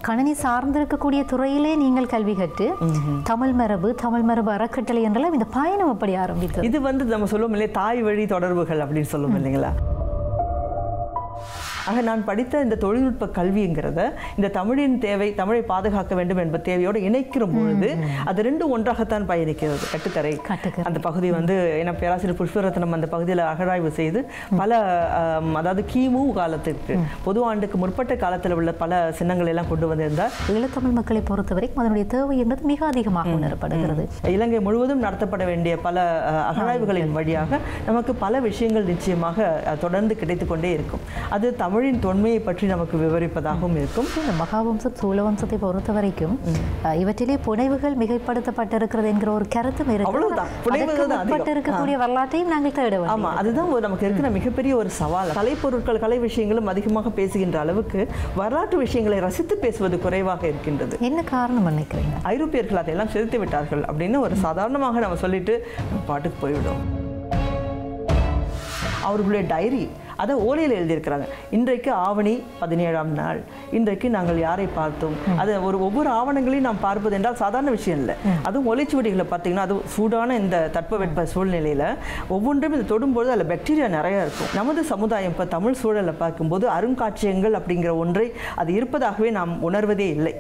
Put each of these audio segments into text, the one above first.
கணினி சார்ந்திருக்கக்கூடிய துறையிலே நீங்கள் கல்வி கற்று தமிழ் மரபு தமிழ் மரபு அறக்கட்டளை என்றெல்லாம் இந்த பயணம் எப்படி ஆரம்பித்தது இது வந்து நம்ம சொல்லுவோம் இல்லையா தாய் வழி தொடர்புகள் அப்படின்னு சொல்லுவோம் இல்லைங்களா ஆக நான் படித்த இந்த தொழில்நுட்ப கல்விங்கிறத இந்த தமிழின் தேவை தமிழை பாதுகாக்க வேண்டும் என்ப தேவையோடு இணைக்கிற பொழுது அது ரெண்டும் ஒன்றாகத்தான் பயணிக்கிறது கட்டுக்கரை கட்டுக்கரை. அந்த பகுதி வந்து ஏன்னா பேராசிரியர் புஷ்பரத்னம் அந்த பகுதியில் அகழாய்வு செய்து பல ஆம், அதாவது கிமு காலத்திற்கு பொது ஆண்டுக்கு முற்பட்ட காலத்தில் உள்ள பல சின்னங்களை எல்லாம் கொண்டு வந்திருந்தார் ஈழத்தமிழ் மக்களை பொறுத்தவரைக்கும் அதனுடைய தேவை என்பது மிக அதிகமாக உணரப்படுகிறது இலங்கை முழுவதும் நடத்தப்பட வேண்டிய பல அஹ், அகழாய்வுகளின் வழியாக நமக்கு பல விஷயங்கள் நிச்சயமாக அஹ், தொடர்ந்து கிடைத்துக் கொண்டே இருக்கும் அது தமிழின் தொன்மையை பற்றி நமக்கு விவரிப்பதாகவும் இருக்கும் இந்த மகாவம்சம் சூழவம்சத்தை பொறுத்த வரைக்கும் அஹ், இவற்றிலே புனைவுகள் மிகைப்படுத்தப்பட்டிருக்கிறது என்கிற ஒரு கருத்தும் இருக்கு அவ்வளவுதான். புனைவுகள் தான் அதிகம். உட்பட்டு இருக்கக்கூடிய வரலாற்றையும் நாங்கள் தேட வேண்டும் ஆமா அதுதான் ஒரு நமக்கு இருக்கிற மிகப்பெரிய ஒரு சவால் கலைப்பொருட்கள் கலை விஷயங்களும் அதிகமாக பேசுகின்ற அளவுக்கு வரலாற்று விஷயங்களை ரசித்து பேசுவது குறைவாக இருக்கின்றது என்ன காரணம் நினைக்கிறீங்க ஐரோப்பியர்கள் அதையெல்லாம் செலுத்தி விட்டார்கள் அப்படின்னு ஒரு சாதாரணமாக நம்ம சொல்லிட்டு நம்ம பாட்டுக்கு போய்விடும் அவர்களுடைய டைரி அதை ஓலையில் எழுதியிருக்கிறாங்க இன்றைக்கு ஆவணி பதினேழாம் நாள் இன்றைக்கு நாங்கள் யாரை பார்த்தோம் அது ஒரு ஒவ்வொரு ஆவணங்களையும் நாம் பார்ப்பது என்றால் சாதாரண விஷயம் இல்லை அதுவும் ஒலைச்சுவடிகளை பார்த்தீங்கன்னா அது சூடான இந்த தட்பவெட்ப சூழ்நிலையில் ஒவ்வொன்றும் இதை தொடும்போது அதில் பாக்டீரியா நிறைய இருக்கும் நமது சமுதாயம் இப்போ தமிழ் சூழலை பார்க்கும்போது அருங்காட்சியகங்கள் அப்படிங்கிற ஒன்றை அது இருப்பதாகவே நாம் உணர்வதே இல்லை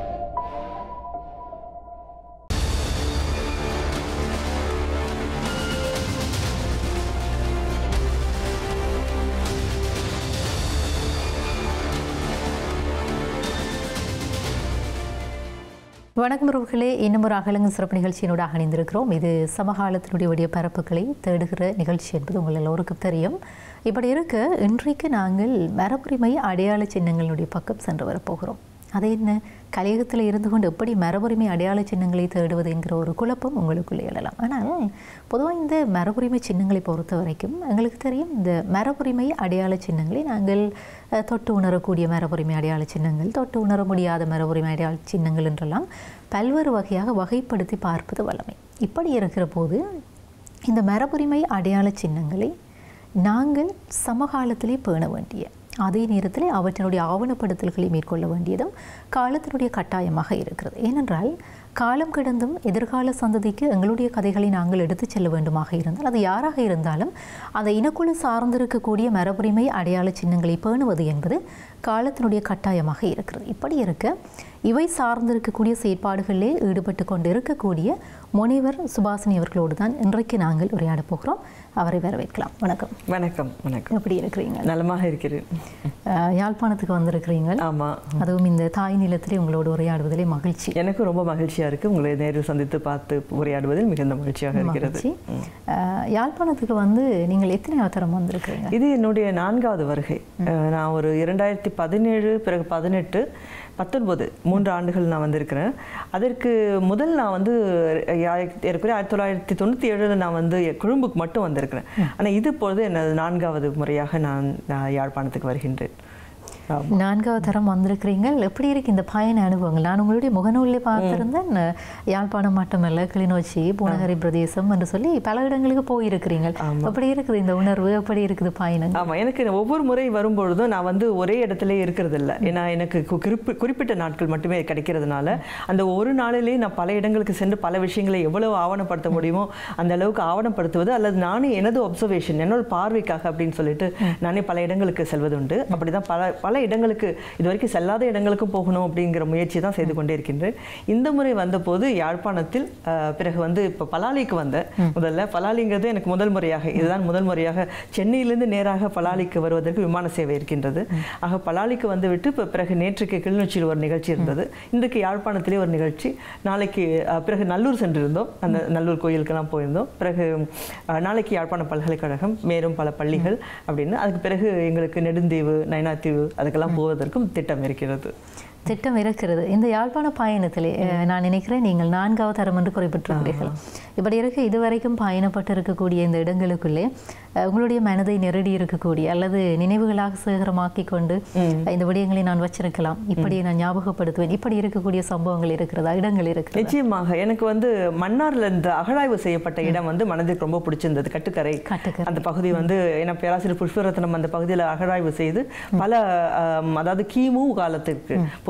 வணக்கம் உறவுகளே இன்னும் ஒரு அகலங்கு சிறப்பு நிகழ்ச்சியினூடாக இணைந்திருக்கிறோம் இது சமகாலத்தினுடைய விடிய பரப்புகளை தேடுகிற நிகழ்ச்சி என்பது உங்கள் எல்லோருக்கும் தெரியும் இப்படி இருக்க இன்றைக்கு நாங்கள் மரபுரிமை அடையாள சின்னங்களுடைய பக்கம் சென்று வரப்போகிறோம் அது என்ன கலையகத்தில் இருந்து கொண்டு எப்படி மரபுரிமை அடையாள சின்னங்களை தேடுவது என்கிற ஒரு குழப்பம் உங்களுக்குள்ளே எழலாம் ஆனால் பொதுவாக இந்த மரபுரிமை சின்னங்களை பொறுத்த வரைக்கும் எங்களுக்கு தெரியும் இந்த மரபுரிமை அடையாள சின்னங்களை நாங்கள் அஹ், தொட்டு உணரக்கூடிய மரபுரிமை அடையாள சின்னங்கள் தொட்டு உணர முடியாத மரபுரிமை அடையாள சின்னங்கள் என்றெல்லாம் பல்வேறு வகையாக வகைப்படுத்தி பார்ப்பது வல்லமை இப்படி இருக்கிற போது இந்த மரபுரிமை அடையாள சின்னங்களை நாங்கள் சமகாலத்திலே பேண வேண்டிய அதே நேரத்தில் அவற்றினுடைய ஆவணப்படுத்தல்களை மேற்கொள்ள வேண்டியதும் காலத்தினுடைய கட்டாயமாக இருக்கிறது ஏனென்றால் காலம் கடந்தும் எதிர்கால சந்ததிக்கு எங்களுடைய கதைகளை நாங்கள் எடுத்துச் செல்ல வேண்டுமாக இருந்தால் அது யாராக இருந்தாலும் அந்த இனக்குழு சார்ந்திருக்கக்கூடிய மரபுரிமை அடையாள சின்னங்களை பேணுவது என்பது காலத்தினுடைய கட்டாயமாக இருக்கிறது இப்படி இருக்க இவை சார்ந்திருக்கக்கூடிய செயற்பாடுகளிலே ஈடுபட்டு கொண்டு இருக்கக்கூடிய முனைவர் சுபாசினி அவர்களோடு தான் இன்றைக்கு நாங்கள் உரையாடப் போகிறோம் அவரை வரவேற்கலாம் வணக்கம் வணக்கம் வணக்கம் எப்படி இருக்கிறீங்க நலமாக இருக்கிறேன் அஹ், யாழ்ப்பாணத்துக்கு வந்திருக்கிறீங்க ஆமா அதுவும் இந்த தாய் நிலத்திலே உங்களோடு உரையாடுவதிலே மகிழ்ச்சி எனக்கு ரொம்ப மகிழ்ச்சியா இருக்கு உங்களை நேரில் சந்தித்து பார்த்து உரையாடுவதில் மிகுந்த மகிழ்ச்சியாக இருக்கிறது மகிழ்ச்சி அஹ், யாழ்ப்பாணத்துக்கு வந்து நீங்கள் எத்தனை அவசரம் வந்திருக்கிறீங்க இது என்னுடைய நான்காவது வருகை அஹ், நான் ஒரு இரண்டாயிரத்தி பதினேழு பிறகு பதினெட்டு பத்தொன்பது மூன்று ஆண்டுகள் நான் வந்திருக்கிறேன் அதற்கு முதல் நான் வந்து ஆயிரத்தி- ஏறக்குறைய ஆயிரத்தி தொள்ளாயிரத்தி தொண்ணூற்றி ஏழில் நான் வந்து கொழும்புக்கு மட்டும் வந்திருக்கிறேன் ஆனால் இது இப்பொழுது எனது நான்காவது முறையாக நான் நான் யாழ்ப்பாணத்துக்கு வருகின்றேன் ஆமா. நான்காவது தரம் வந்திருக்கிறீங்க எப்படி இருக்கு இந்த பயண அனுபவங்கள் நான் உங்களுடைய முகநூலிலே பார்த்திருந்தேன் யாழ்ப்பாணம் மட்டுமல்ல கிளிநொச்சி பூனகரி பிரதேசம் என்று சொல்லி பல இடங்களுக்கு போயிருக்கிறீங்க எப்படி இருக்குது இந்த உணர்வு எப்படி இருக்குது பயணம் ஆமாம் எனக்கு ஒவ்வொரு முறை வரும்பொழுதும் நான் வந்து ஒரே இடத்துல இருக்கிறது இல்லை ஏன்னா எனக்கு கு- குறிப்பி குறிப்பிட்ட நாட்கள் மட்டுமே கிடைக்கிறதுனால அந்த ஒரு நாளிலே நான் பல இடங்களுக்கு சென்று பல விஷயங்களை எவ்வளவு ஆவணப்படுத்த முடியுமோ அந்த அளவுக்கு ஆவணப்படுத்துவது அல்லது நானே எனது ஒப்சர்வேஷன் என்னோட பார்வைக்காக அப்படின்னு சொல்லிட்டு நானே பல இடங்களுக்கு செல்வது உண்டு அப்படிதான் பல பல இடங்களுக்கு இது வரைக்கும் செல்லாத இடங்களுக்கும் போகணும் அப்படிங்கிற முயற்சி தான் செய்து கொண்டே இருக்கின்றேன் இந்த முறை வந்தபோது யாழ்ப்பாணத்தில் அஹ், பிறகு வந்து இப்போ பலாலிக்கு வந்தேன் முதல்ல பலாலிங்கிறது எனக்கு முதல் முறையாக இதுதான் முதல் முறையாக சென்னையிலிருந்து நேராக பலாலிக்கு வருவதற்கு விமான சேவை இருக்கின்றது ஆக பலாலிக்கு வந்து விட்டு இப்போ பிறகு நேற்றுக்கு கிளிநொச்சியில் ஒரு நிகழ்ச்சி இருந்தது இன்றைக்கு யாழ்ப்பாணத்திலே ஒரு நிகழ்ச்சி நாளைக்கு அஹ், பிறகு நல்லூர் சென்றிருந்தோம் அந்த நல்லூர் கோயிலுக்கெல்லாம் போயிருந்தோம் பிறகு அஹ், நாளைக்கு யாழ்ப்பாணம் பல்கலைக்கழகம் மேலும் பல பள்ளிகள் அப்படின்னு அதுக்கு பிறகு எங்களுக்கு நெடுந்தீவு நைனாத்தீவு அதுக்கெல்லாம் போவதற்கும் திட்டம் இருக்கிறது திட்டம் இருக்கிறது இந்த யாழ்ப்பாண பயணத்திலே அஹ், நான் நினைக்கிறேன் நீங்கள் நான்காவது தரம் என்று குறிப்பிட்டிருக்கிறீர்கள் இப்படி இருக்க இதுவரைக்கும் பயணப்பட்டு இருக்கக்கூடிய இந்த இடங்களுக்குள்ளே அஹ், உங்களுடைய மனதை நெருடி இருக்கக்கூடிய அல்லது நினைவுகளாக சேகரமாக்கி கொண்டு இந்த விடயங்களை நான் வச்சிருக்கலாம் இப்படி நான் ஞாபகப்படுத்துவேன் இப்படி இருக்கக்கூடிய சம்பவங்கள் இருக்கிறதா இடங்கள் இருக்கிறதா நிச்சயமாக எனக்கு வந்து மன்னார்ல இந்த அகழாய்வு செய்யப்பட்ட இடம் வந்து மனதிற்கு ரொம்ப பிடிச்சிருந்தது கட்டுக்கரை கட்டுக்கரை. அந்த பகுதி வந்து ஏன்னா பேராசிரியர் புஷ்பரத்னம் அந்த பகுதியில் அகழாய்வு செய்து பல ஆம், அதாவது கிமு காலத்திற்கு பொது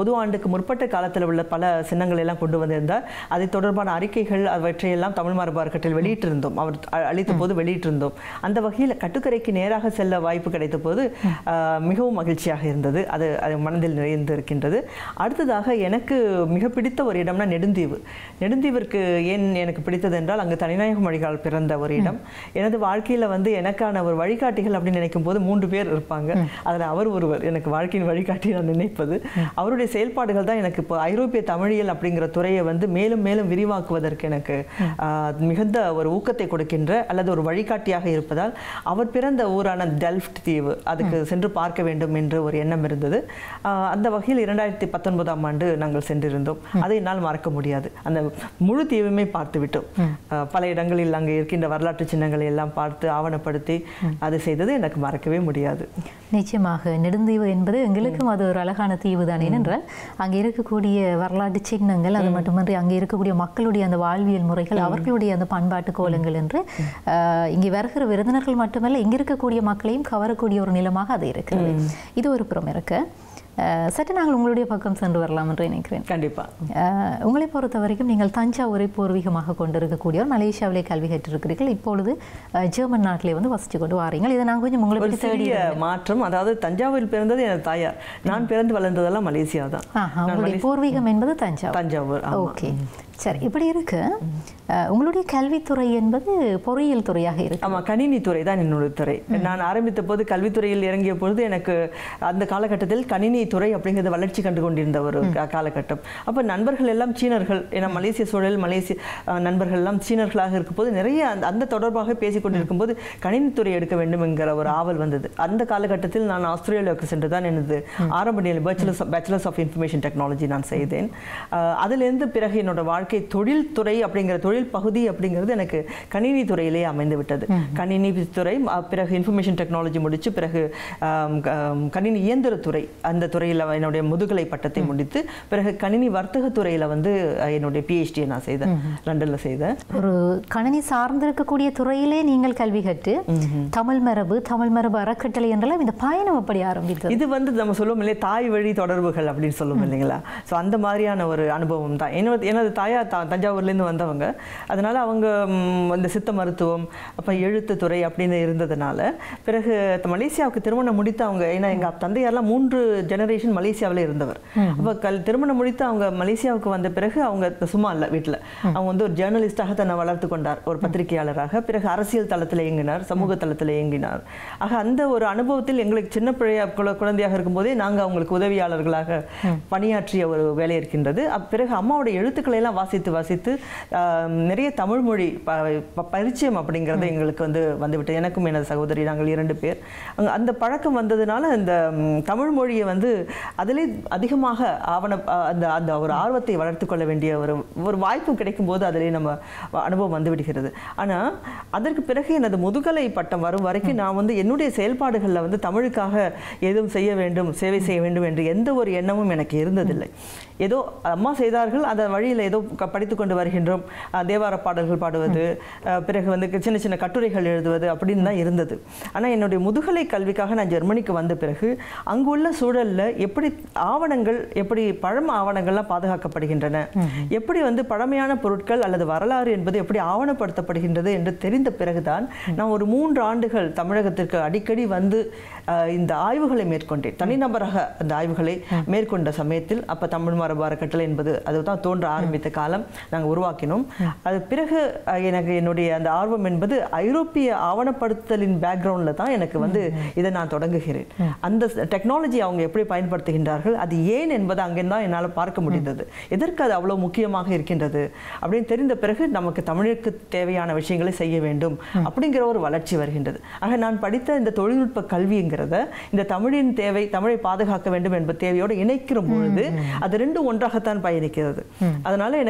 பொது ஆண்டுக்கு முற்பட்ட காலத்தில் உள்ள பல சின்னங்களை எல்லாம் கொண்டு வந்திருந்தார் அதை தொடர்பான அறிக்கைகள் அவற்றையெல்லாம் தமிழ் மரபு அறக்கட்டளை வெளியிட்டிருந்தோம் அவர் அ- அளித்த போது வெளியிட்டிருந்தோம் அந்த வகையில் கட்டுக்கரைக்கு நேராக செல்ல வாய்ப்பு கிடைத்த போது ஆஹ், மிகவும் மகிழ்ச்சியாக இருந்தது அது அது மனதில் நிறைந்து இருக்கின்றது அடுத்ததாக எனக்கு மிக பிடித்த ஒரு இடம்னா நெடுந்தீவு நெடுந்தீவிற்கு ஏன் எனக்கு பிடித்தது என்றால் அங்கு தனிநாயகம் வழிகால் பிறந்த ஒரு இடம் எனது வாழ்க்கையில வந்து எனக்கான ஒரு வழிகாட்டிகள் அப்படின்னு நினைக்கும் போது மூன்று பேர் இருப்பாங்க அதுல அவர் ஒருவர் எனக்கு வாழ்க்கையின் வழிகாட்டி நான் நினைப்பது அவருடைய செயல்பாடுகள் தான் எனக்கு இப்போ ஐரோப்பிய தமிழியல் அப்படிங்கிற துறையை வந்து மேலும் மேலும் விரிவாக்குவதற்கு எனக்கு ஆஹ், மிகுந்த ஒரு ஊக்கத்தை கொடுக்கின்ற அல்லது ஒரு வழிகாட்டியாக இருப்பதால் அவர் பிறந்த ஊரான டெல்ஃப்ட் தீவு அதுக்கு சென்று பார்க்க வேண்டும் என்று ஒரு எண்ணம் இருந்தது ஆஹ், அந்த வகையில் இரண்டாயிரத்தி பத்தொன்பதாம் ஆண்டு நாங்கள் சென்றிருந்தோம் அதை என்னால் மறக்க முடியாது அந்த முழு தீவுமே பார்த்து விட்டோம் ஆஹ், பல இடங்களில் அங்கே இருக்கின்ற வரலாற்று சின்னங்களை எல்லாம் பார்த்து ஆவணப்படுத்தி அது செய்தது எனக்கு மறக்கவே முடியாது நிச்சயமாக நெடுந்தீவு என்பது எங்களுக்கும் அது ஒரு அழகான தீவு தான் ஏனென்றால் அங்கே இருக்கக்கூடிய வரலாற்று சின்னங்கள் அது மட்டுமின்றி அங்கே இருக்கக்கூடிய மக்களுடைய அந்த வாழ்வியல் முறைகள் அவர்களுடைய அந்த பண்பாட்டு கோலங்கள் என்று ஆஹ், இங்கே வருகிற விருந்தினர்கள் மட்டுமல்ல இங்கே இருக்கக்கூடிய மக்களையும் கவரக்கூடிய ஒரு நிலமாக அது இருக்கிறது இது ஒரு புறம் இருக்கு ஆஹ், சற்று நாங்கள் உங்களுடைய பக்கம் சென்று வரலாம் என்று நினைக்கிறேன் கண்டிப்பா ஆஹ், உங்களை பொறுத்த வரைக்கும் நீங்கள் தஞ்சாவூரை பூர்வீகமாக கொண்டிருக்கக்கூடியவர் மலேசியாவிலே கல்வி கற்றிருக்கிறீர்கள் இப்பொழுது ஆஹ், ஜெர்மன் நாட்டிலே வந்து வசித்து கொண்டு வாரீங்கள் இதை நாங்கள் கொஞ்சம் உங்களை ஒரு பற்றி தேடி சிறிய மாற்றம் அதாவது தஞ்சாவூரில் பிறந்தது எனது தாயார் நான் பிறந்து வளர்ந்ததெல்லாம் மலேசியா தான் ஆஹா, உங்களுடைய பூர்வீகம் என்பது தஞ்சாவூர் தஞ்சாவூர் ஆமா. ஓகே சரி இப்படி இருக்கு அஹ், உங்களுடைய கல்வித்துறை என்பது பொறியியல் துறையாக இருக்கு ஆமா கணினி துறை தான் என்னோட துறை நான் ஆரம்பித்த போது கல்வித்துறையில் இறங்கிய பொழுது எனக்கு அந்த காலகட்டத்தில் கணினி துறை அப்படிங்கிறது வளர்ச்சி கண்டு கொண்டிருந்த ஒரு கா- காலகட்டம் அப்ப நண்பர்கள் எல்லாம் சீனர்கள் ஏன்னா மலேசிய சூழல் மலேசிய அஹ், நண்பர்கள் எல்லாம் சீனர்களாக இருக்கும்போது நிறைய அந்த அந்த தொடர்பாக பேசிக் கொண்டிருக்கும் போது கணினித்துறை எடுக்க வேண்டும் என்கிற ஒரு ஆவல் வந்தது அந்த காலகட்டத்தில் நான் ஆஸ்திரேலியாவுக்கு சென்று தான் எனது ஆரம்ப நிலை bachelors bachelors of information technology நான் செய்தேன் அஹ், அதிலிருந்து பிறகு என்னோட வாழ்க்கை தொழில்துறை அப்படிங்கிற தொழில் பகுதி அப்படிங்கிறது எனக்கு கணினி துறையிலே அமைந்து விட்டது கணினி துறை அஹ், பிறகு இன்ஃபர்மேஷன் டெக்னாலஜி முடிச்சு பிறகு ஆம், க- ஆம், கணினி இயந்திரத்துறை அந்த துறையில் என்னுடைய முதுகலை பட்டத்தை முடித்து பிறகு கணினி வர்த்தக துறையில வந்து அஹ், என்னுடைய பிஹெச்டியை நான் செய்தேன் லண்டன்ல செய்தேன் ஒரு கணினி சார்ந்திருக்கக்கூடிய துறையிலே நீங்கள் கல்வி கற்று தமிழ் மரபு தமிழ் மரபு அறக்கட்டளை என்றெல்லாம் இந்த பயணம் எப்படி ஆரம்பித்தது இது வந்து நம்ம சொல்லுவோம் இல்லையா தாய் வழி தொடர்புகள் அப்படின்னு சொல்லுவோம் இல்லைங்களா ஸோ அந்த மாதிரியான ஒரு அனுபவம் தான் என்னோட எனது தாயார் தா தஞ்சாவூர்லேருந்து வந்தவங்க அதனால அவங்க ம், இந்த சித்த மருத்துவம் அப்போ எழுத்துத்துறை அப்படின்னு இருந்ததுனால பிறகு த- மலேசியாவுக்கு திருமணம் முடித்து அவங்க ஏன்னா எங்கள் தந்தையார்லாம் மூன்று ஜெனரேஷன் மலேசியாவில் இருந்தவர் அப்போ கல் திருமணம் முடித்து அவங்க மலேசியாவுக்கு வந்த பிறகு அவங்க சும்மா இல்லை வீட்டில் அவங்க வந்து ஒரு ஜேர்னலிஸ்டாக தன்னை வளர்த்து கொண்டார் ஒரு பத்திரிகையாளராக பிறகு அரசியல் தளத்தில் இயங்கினார் சமூக தளத்தில் இயங்கினார் ஆக அந்த ஒரு அனுபவத்தில் எங்களுக்கு சின்ன பிள்ளையா குழ- குழந்தையாக இருக்கும்போதே நாங்கள் அவங்களுக்கு உதவியாளர்களாக பணியாற்றிய ஒரு வேலை இருக்கின்றது அப் பிறகு அம்மாவுடைய எழுத்துக்களை எல்லாம் வாசித்து வாசித்து ஆம், நிறைய தமிழ் மொழி ப- ப- பரிச்சயம் அப்படிங்கிறது எங்களுக்கு வந்து வந்துவிட்டு எனக்கும் எனது சகோதரி நாங்கள் இரண்டு பேர் அங்க அந்த பழக்கம் வந்ததுனால அந்த ம், தமிழ் மொழியை வந்து அதிலே அதிகமாக ஆவண அ, அந்த அந்த ஒரு ஆர்வத்தை வளர்த்து கொள்ள வேண்டிய ஒரு ஒரு வாய்ப்பு கிடைக்கும் போது அதிலே நம்ம அனுபவம் வந்து விடுகிறது ஆனா அதற்கு பிறகு எனது முதுகலை பட்டம் வரும் வரைக்கும் நான் வந்து என்னுடைய செயல்பாடுகளில் வந்து தமிழுக்காக எதுவும் செய்ய வேண்டும் சேவை செய்ய வேண்டும் என்று எந்த ஒரு எண்ணமும் எனக்கு இருந்ததில்லை ஏதோ அம்மா செய்தார்கள் அந்த வழியில் ஏதோ க- படித்துக் கொண்டு வருகின்றோம் அஹ், தேவார பாடல்கள் பாடுவது அஹ், பிறகு வந்து சின்ன சின்ன கட்டுரைகள் எழுதுவது அப்படின்னு தான் இருந்தது ஆனா என்னுடைய முதுகலை கல்விக்காக நான் ஜெர்மனிக்கு வந்த பிறகு அங்குள்ள சூழல்ல எப்படி ஆவணங்கள் எப்படி பழம் ஆவணங்கள்லாம் பாதுகாக்கப்படுகின்றன எப்படி வந்து பழமையான பொருட்கள் அல்லது வரலாறு என்பது எப்படி ஆவணப்படுத்தப்படுகின்றது என்று தெரிந்த பிறகுதான் நான் ஒரு மூன்று ஆண்டுகள் தமிழகத்திற்கு அடிக்கடி வந்து அஹ், இந்த ஆய்வுகளை மேற்கொண்டேன் தனிநபராக அந்த ஆய்வுகளை மேற்கொண்ட சமயத்தில் அப்ப தமிழ் மரபு அறக்கட்டளை என்பது அதுதான் தோன்ற ஆரம்பித்த காலம் நாங்கள் உருவாக்கினோம் அது பிறகு அஹ், எனக்கு என்னுடைய அந்த ஆர்வம் என்பது ஐரோப்பிய ஆவணப்படுத்தலின் பேக்ரவுண்டில் தான் எனக்கு வந்து இதை நான் தொடங்குகிறேன் அந்த டெக்னாலஜி அவங்க எப்படி பயன்படுத்துகின்றார்கள் அது ஏன் என்பதை அங்கே தான் என்னால் பார்க்க முடிந்தது எதற்கு அது அவ்வளவு முக்கியமாக இருக்கின்றது அப்படின்னு தெரிந்த பிறகு நமக்கு தமிழுக்கு தேவையான விஷயங்களை செய்ய வேண்டும் அப்படிங்கிற ஒரு வளர்ச்சி வருகின்றது ஆக நான் படித்த இந்த தொழில்நுட்ப கல்விங்கிறத இந்த தமிழின் தேவை தமிழை பாதுகாக்க வேண்டும் என்ப தேவையோடு இணைக்கிற பொழுது அது ரெண்டும் ஒன்றாகத்தான் பயணிக்கிறது அதனால எனக்கு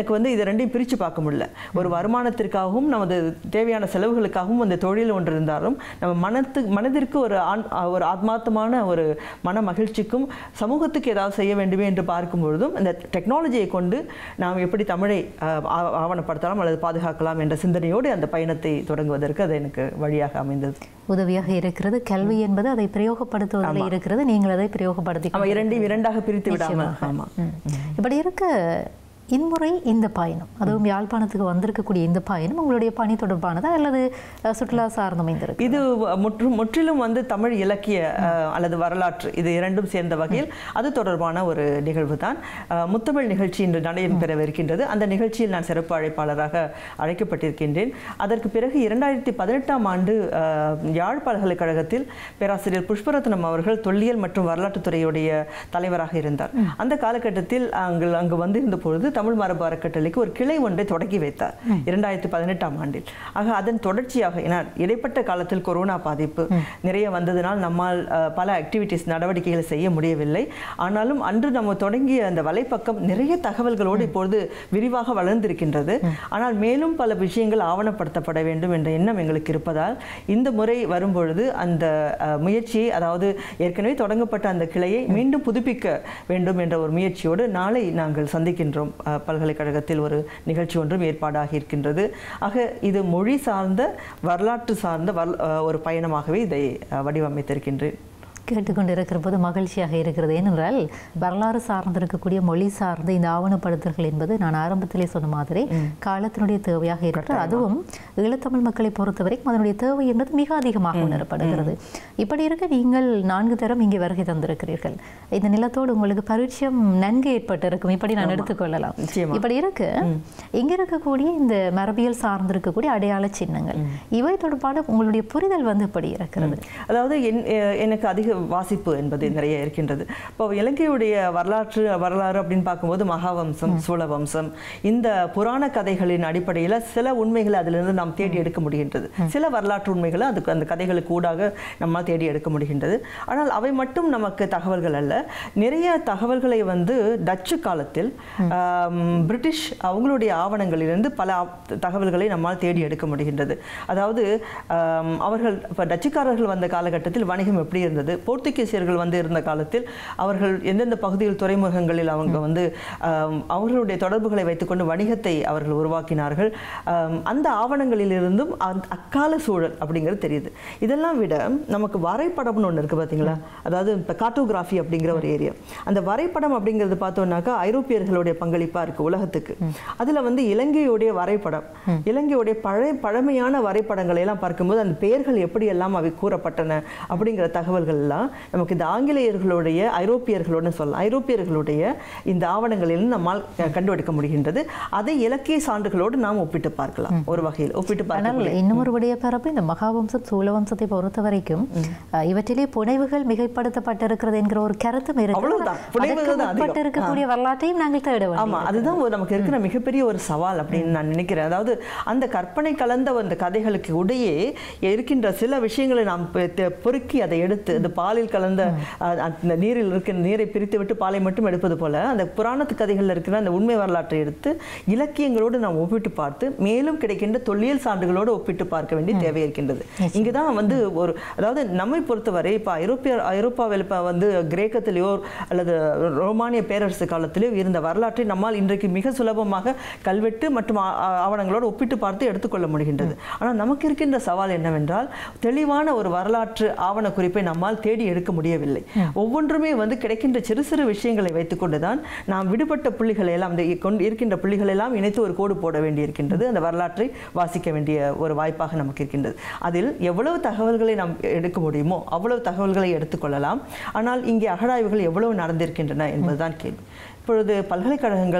எனக்கு வந்து இது ரெண்டையும் பிரித்து பார்க்க முடியல ஒரு வருமானத்திற்காகவும் நமது தேவையான செலவுகளுக்காகவும் அந்த தொழில் ஒன்று இருந்தாலும் நம்ம மனத்து மனதிற்கு ஒரு ஆண் ஒரு ஆத்மார்த்தமான ஒரு மன மகிழ்ச்சிக்கும் சமூகத்துக்கு ஏதாவது செய்ய வேண்டுமே என்று பார்க்கும் பொழுதும் இந்த டெக்னாலஜியை கொண்டு நாம் எப்படி தமிழை அஹ், ஆ- ஆவணப்படுத்தலாம் அல்லது பாதுகாக்கலாம் என்ற சிந்தனையோடு அந்த பயணத்தை தொடங்குவதற்கு அது எனக்கு வழியாக அமைந்தது உதவியாக இருக்கிறது கல்வி என்பது அதை பிரயோகப்படுத்துவதில் இருக்கிறது நீங்கள் அதை பிரயோகப்படுத்தி ஆமா இரண்டையும் இரண்டாக பிரித்து விடாம ஆமா ம். இப்படி இருக்க இன்முறை இந்த பயணம் அதுவும் யாழ்ப்பாணத்துக்கு வந்திருக்கக்கூடிய இந்த பயணம் உங்களுடைய பணி தொடர்பானதா அல்லது அஹ், சுற்றுலா சார்ந்து அமைந்திருக்கு இது முற்றும் முற்றிலும் வந்து தமிழ் இலக்கிய அஹ், அல்லது வரலாற்று இது இரண்டும் சேர்ந்த வகையில் அது தொடர்பான ஒரு நிகழ்வு தான் முத்தமிழ் நிகழ்ச்சி இன்று நடைபெறவிருக்கின்றது அந்த நிகழ்ச்சியில் நான் சிறப்பு அழைப்பாளராக அழைக்கப்பட்டிருக்கின்றேன் அதற்கு பிறகு இரண்டாயிரத்தி பதினெட்டாம் ஆண்டு அஹ், யாழ் பல்கலைக்கழகத்தில் பேராசிரியர் புஷ்பரத்னம் அவர்கள் தொல்லியல் மற்றும் வரலாற்றுத்துறையுடைய தலைவராக இருந்தார் அந்த காலகட்டத்தில் அங்கு அங்கு வந்திருந்த பொழுது தமிழ் மரபு அறக்கட்டளைக்கு ஒரு கிளை ஒன்றை தொடங்கி வைத்தார் இரண்டாயிரத்தி பதினெட்டாம் ஆண்டில் ஆக அதன் தொடர்ச்சியாக ஏன்னா இடைப்பட்ட காலத்தில் கொரோனா பாதிப்பு நிறைய வந்ததினால் நம்மால் அஹ், பல ஆக்டிவிட்டீஸ் நடவடிக்கைகளை செய்ய முடியவில்லை ஆனாலும் அன்று நம்ம தொடங்கிய அந்த வலைப்பக்கம் நிறைய தகவல்களோடு இப்பொழுது விரிவாக வளர்ந்திருக்கின்றது ஆனால் மேலும் பல விஷயங்கள் ஆவணப்படுத்தப்பட வேண்டும் என்ற எண்ணம் எங்களுக்கு இருப்பதால் இந்த முறை வரும்பொழுது அந்த அஹ், முயற்சியை அதாவது ஏற்கனவே தொடங்கப்பட்ட அந்த கிளையை மீண்டும் புதுப்பிக்க வேண்டும் என்ற ஒரு முயற்சியோடு நாளை நாங்கள் சந்திக்கின்றோம் அஹ், பல்கலைக்கழகத்தில் ஒரு நிகழ்ச்சி ஒன்றும் ஏற்பாடாகி இருக்கின்றது ஆக இது மொழி சார்ந்த வரலாற்று சார்ந்த வல்- அஹ், ஒரு பயணமாகவே இதை அஹ், வடிவமைத்திருக்கின்றேன் கேட்டுக்கொண்டிருக்கிற போது மகிழ்ச்சியாக இருக்கிறது ஏனென்றால் வரலாறு சார்ந்து இருக்கக்கூடிய மொழி சார்ந்த இந்த ஆவணப்படுத்தல்கள் என்பது நான் ஆரம்பத்திலே சொன்ன மாதிரி காலத்தினுடைய தேவையாக இருக்கிறது அதுவும் ஈழத்தமிழ் மக்களை பொறுத்தவரைக்கும் அதனுடைய தேவை என்பது மிக அதிகமாக உணரப்படுகிறது இப்படி இருக்க நீங்கள் நான்கு தரம் இங்கே வருகை தந்திருக்கிறீர்கள் இந்த நிலத்தோடு உங்களுக்கு பரிச்சயம் நன்கு ஏற்பட்டிருக்கும் இப்படி நான் எடுத்துக்கொள்ளலாம் நிச்சயமா. இப்படி இருக்கு இங்க இருக்கக்கூடிய இந்த மரபியல் சார்ந்து இருக்கக்கூடிய அடையாள சின்னங்கள் இவை தொடர்பான உங்களுடைய புரிதல் வந்து எப்படி இருக்கிறது அதாவது என் எ- எனக்கு அதிக வாசிப்பு என்பது நிறைய இருக்கின்றது இப்போ இலங்கையுடைய வரலாற்று வரலாறு அப்படின்னு பார்க்கும்போது மகாவம்சம் சோழவம்சம் இந்த புராண கதைகளின் அடிப்படையில் சில உண்மைகளை அதிலிருந்து நாம் தேடி எடுக்க முடிகின்றது சில வரலாற்று உண்மைகளை அதுக்கு அந்த கதைகளுக்கு ஊடாக நம்மால் தேடி எடுக்க முடிகின்றது ஆனால் அவை மட்டும் நமக்கு தகவல்கள் அல்ல நிறைய தகவல்களை வந்து டச்சு காலத்தில் ஆம், பிரிட்டிஷ் அவங்களுடைய ஆவணங்களிலிருந்து பல ஆப்- தகவல்களை நம்மால் தேடி எடுக்க முடிகின்றது அதாவது ஆம், அவர்கள் இப்போ டச்சுக்காரர்கள் வந்த காலகட்டத்தில் வணிகம் எப்படி இருந்தது போர்த்துகீசியர்கள் வந்து இருந்த காலத்தில் அவர்கள் எந்தெந்த பகுதியில் துறைமுகங்களில் அவங்க வந்து ஆம், அவர்களுடைய தொடர்புகளை வைத்துக்கொண்டு வணிகத்தை அவர்கள் உருவாக்கினார்கள் ஆம், அந்த ஆவணங்களிலிருந்தும் அந்த அக்கால சூழல் அப்படிங்கிறது தெரியுது இதெல்லாம் விட நமக்கு வரைபடம்னு ஒன்று இருக்குது பார்த்தீங்களா அதாவது இப்போ கார்ட்டோகிராஃபி அப்படிங்கிற ஒரு ஏரியா அந்த வரைபடம் அப்படிங்கிறது பார்த்தோம்னாக்கா ஐரோப்பியர்களுடைய பங்களிப்பாக இருக்குது உலகத்துக்கு அதில் வந்து இலங்கையுடைய வரைபடம் இலங்கையுடைய பழைய பழமையான வரைபடங்களை எல்லாம் பார்க்கும்போது அந்த பெயர்கள் எப்படி எல்லாம் அவை கூறப்பட்டன அப்படிங்கிற தகவல்கள் எல்லாம் நமக்கு இந்த ஆங்கிலேயர்களுடைய ஐரோப்பியர்களோட சொல்லலாம் ஐரோப்பியர்களுடைய இந்த ஆவணங்களில் நம்மால் அஹ், கண்டுபிடிக்க முடிகின்றது அதை இலக்கிய சான்றுகளோடு நாம் ஒப்பிட்டு பார்க்கலாம் ஒரு வகையில் ஒப்பிட்டு பார்க்கலாம் ஆனால் இன்னும் ஒரு விடைய பரப்பு இந்த மகாவம்சம் சூலவம்சத்தை பொறுத்த வரைக்கும் அஹ், இவற்றிலே புனைவுகள் மிகைப்படுத்தப்பட்டிருக்கிறது என்கிற ஒரு கருத்தும் அவ்வளவுதான். இருக்கு புனைவுகள் தான் அதிகம். அதற்கு இருக்கக்கூடிய வரலாற்றையும் நாங்கள் தேட வேண்டும் ஆமா அதுதான் ஒரு நமக்கு இருக்கிற மிகப்பெரிய ஒரு சவால் அப்படின்னு நான் நினைக்கிறேன் அதாவது அந்த கற்பனை கலந்த அந்த கதைகளுக்கு இடையே இருக்கின்ற சில விஷயங்களை நாம் பெ- தெ- பொறுக்கி அதை எடுத்து அந்த பாலில் கலந்த அஹ், அந்த நீரில் இருக்கிற நீரை பிரித்து விட்டு பாலை மட்டும் எடுப்பது போல அந்த புராணத்து கதைகளில் இருக்கிற அந்த உண்மை வரலாற்றை எடுத்து இலக்கியங்களோடு நாம் ஒப்பிட்டு பார்த்து மேலும் கிடைக்கின்ற தொல்லியல் சான்றுகளோடு ஒப்பிட்டு பார்க்க வேண்டிய தேவை இருக்கின்றது இங்குதான் வந்து ஒரு அதாவது நம்மை பொறுத்தவரை இப்போ ஐரோப்பிய ஐரோப்பாவில் இப்போ வந்து கிரேக்கத்திலேயோ அல்லது ரோமானிய பேரரசு காலத்திலேயோ இருந்த வரலாற்றை நம்மால் இன்றைக்கு மிக சுலபமாக கல்வெட்டு மற்றும் ஆ- ஆ- ஆவணங்களோடு ஒப்பிட்டு பார்த்து எடுத்துக்கொள்ள முடிகின்றது ஆனால் நமக்கு இருக்கின்ற சவால் என்னவென்றால் தெளிவான ஒரு வரலாற்று ஆவண குறிப்பை நம்மால் தேடி எடுக்க முடியவில்லை ஒவ்வொன்றுமே வந்து கிடைக்கின்ற சிறு சிறு விஷயங்களை வைத்துக்கொண்டு தான் நாம் விடுபட்ட புள்ளிகளை எல்லாம் இந்த கொண்டு இருக்கின்ற புள்ளிகளை எல்லாம் இணைத்து ஒரு கோடு போட வேண்டியிருக்கின்றது அந்த வரலாற்றை வாசிக்க வேண்டிய ஒரு வாய்ப்பாக நமக்கு இருக்கின்றது அதில் எவ்வளவு தகவல்களை நாம் எடுக்க முடியுமோ அவ்வளவு தகவல்களை எடுத்துக்கொள்ளலாம் ஆனால் இங்கே அகழாய்வுகள் எவ்வளவு நடந்திருக்கின்றன என்பதுதான் கேள்வி இப்பொழுது பல்கலைக்கழகங்கள்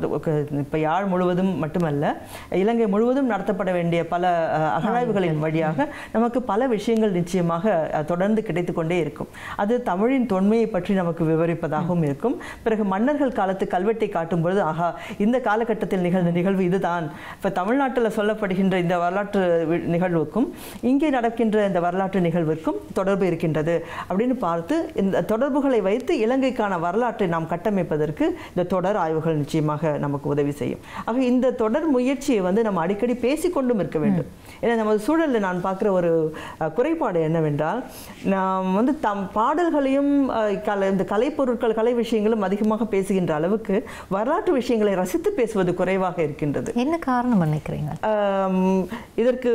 இப்போ யாழ் முழுவதும் மட்டுமல்ல இலங்கை முழுவதும் நடத்தப்பட வேண்டிய பல அஹ், அகழாய்வுகளின் வழியாக நமக்கு பல விஷயங்கள் நிச்சயமாக அஹ், தொடர்ந்து கிடைத்துக் கொண்டே இருக்கும் அது தமிழின் தொன்மையை பற்றி நமக்கு விவரிப்பதாகவும் இருக்கும் பிறகு மன்னர்கள் காலத்து கல்வெட்டை காட்டும் பொழுது ஆஹா இந்த காலகட்டத்தில் நிகழ்ந்த நிகழ்வு இதுதான் இப்போ தமிழ்நாட்டில் சொல்லப்படுகின்ற இந்த வரலாற்று வி- நிகழ்வுக்கும் இங்கே நடக்கின்ற இந்த வரலாற்று நிகழ்வுக்கும் தொடர்பு இருக்கின்றது அப்படின்னு பார்த்து இந்த தொடர்புகளை வைத்து இலங்கைக்கான வரலாற்றை நாம் கட்டமைப்பதற்கு இந்த தொடர் ஆய்வுகள் நிச்சயமாக நமக்கு உதவி செய்யும் ஆக இந்த தொடர் முயற்சியை வந்து நம்ம அடிக்கடி பேசிக்கொண்டும் இருக்க வேண்டும் ஏன்னா நமது சூழலில் நான் பார்க்குற ஒரு அஹ், குறைபாடு என்னவென்றால் நாம் வந்து தம் பாடல்களையும் அஹ், கலை இந்த கலைப்பொருட்கள் கலை விஷயங்களும் அதிகமாக பேசுகின்ற அளவுக்கு வரலாற்று விஷயங்களை ரசித்து பேசுவது குறைவாக இருக்கின்றது என்ன காரணம் நினைக்கிறீங்க ஆம், இதற்கு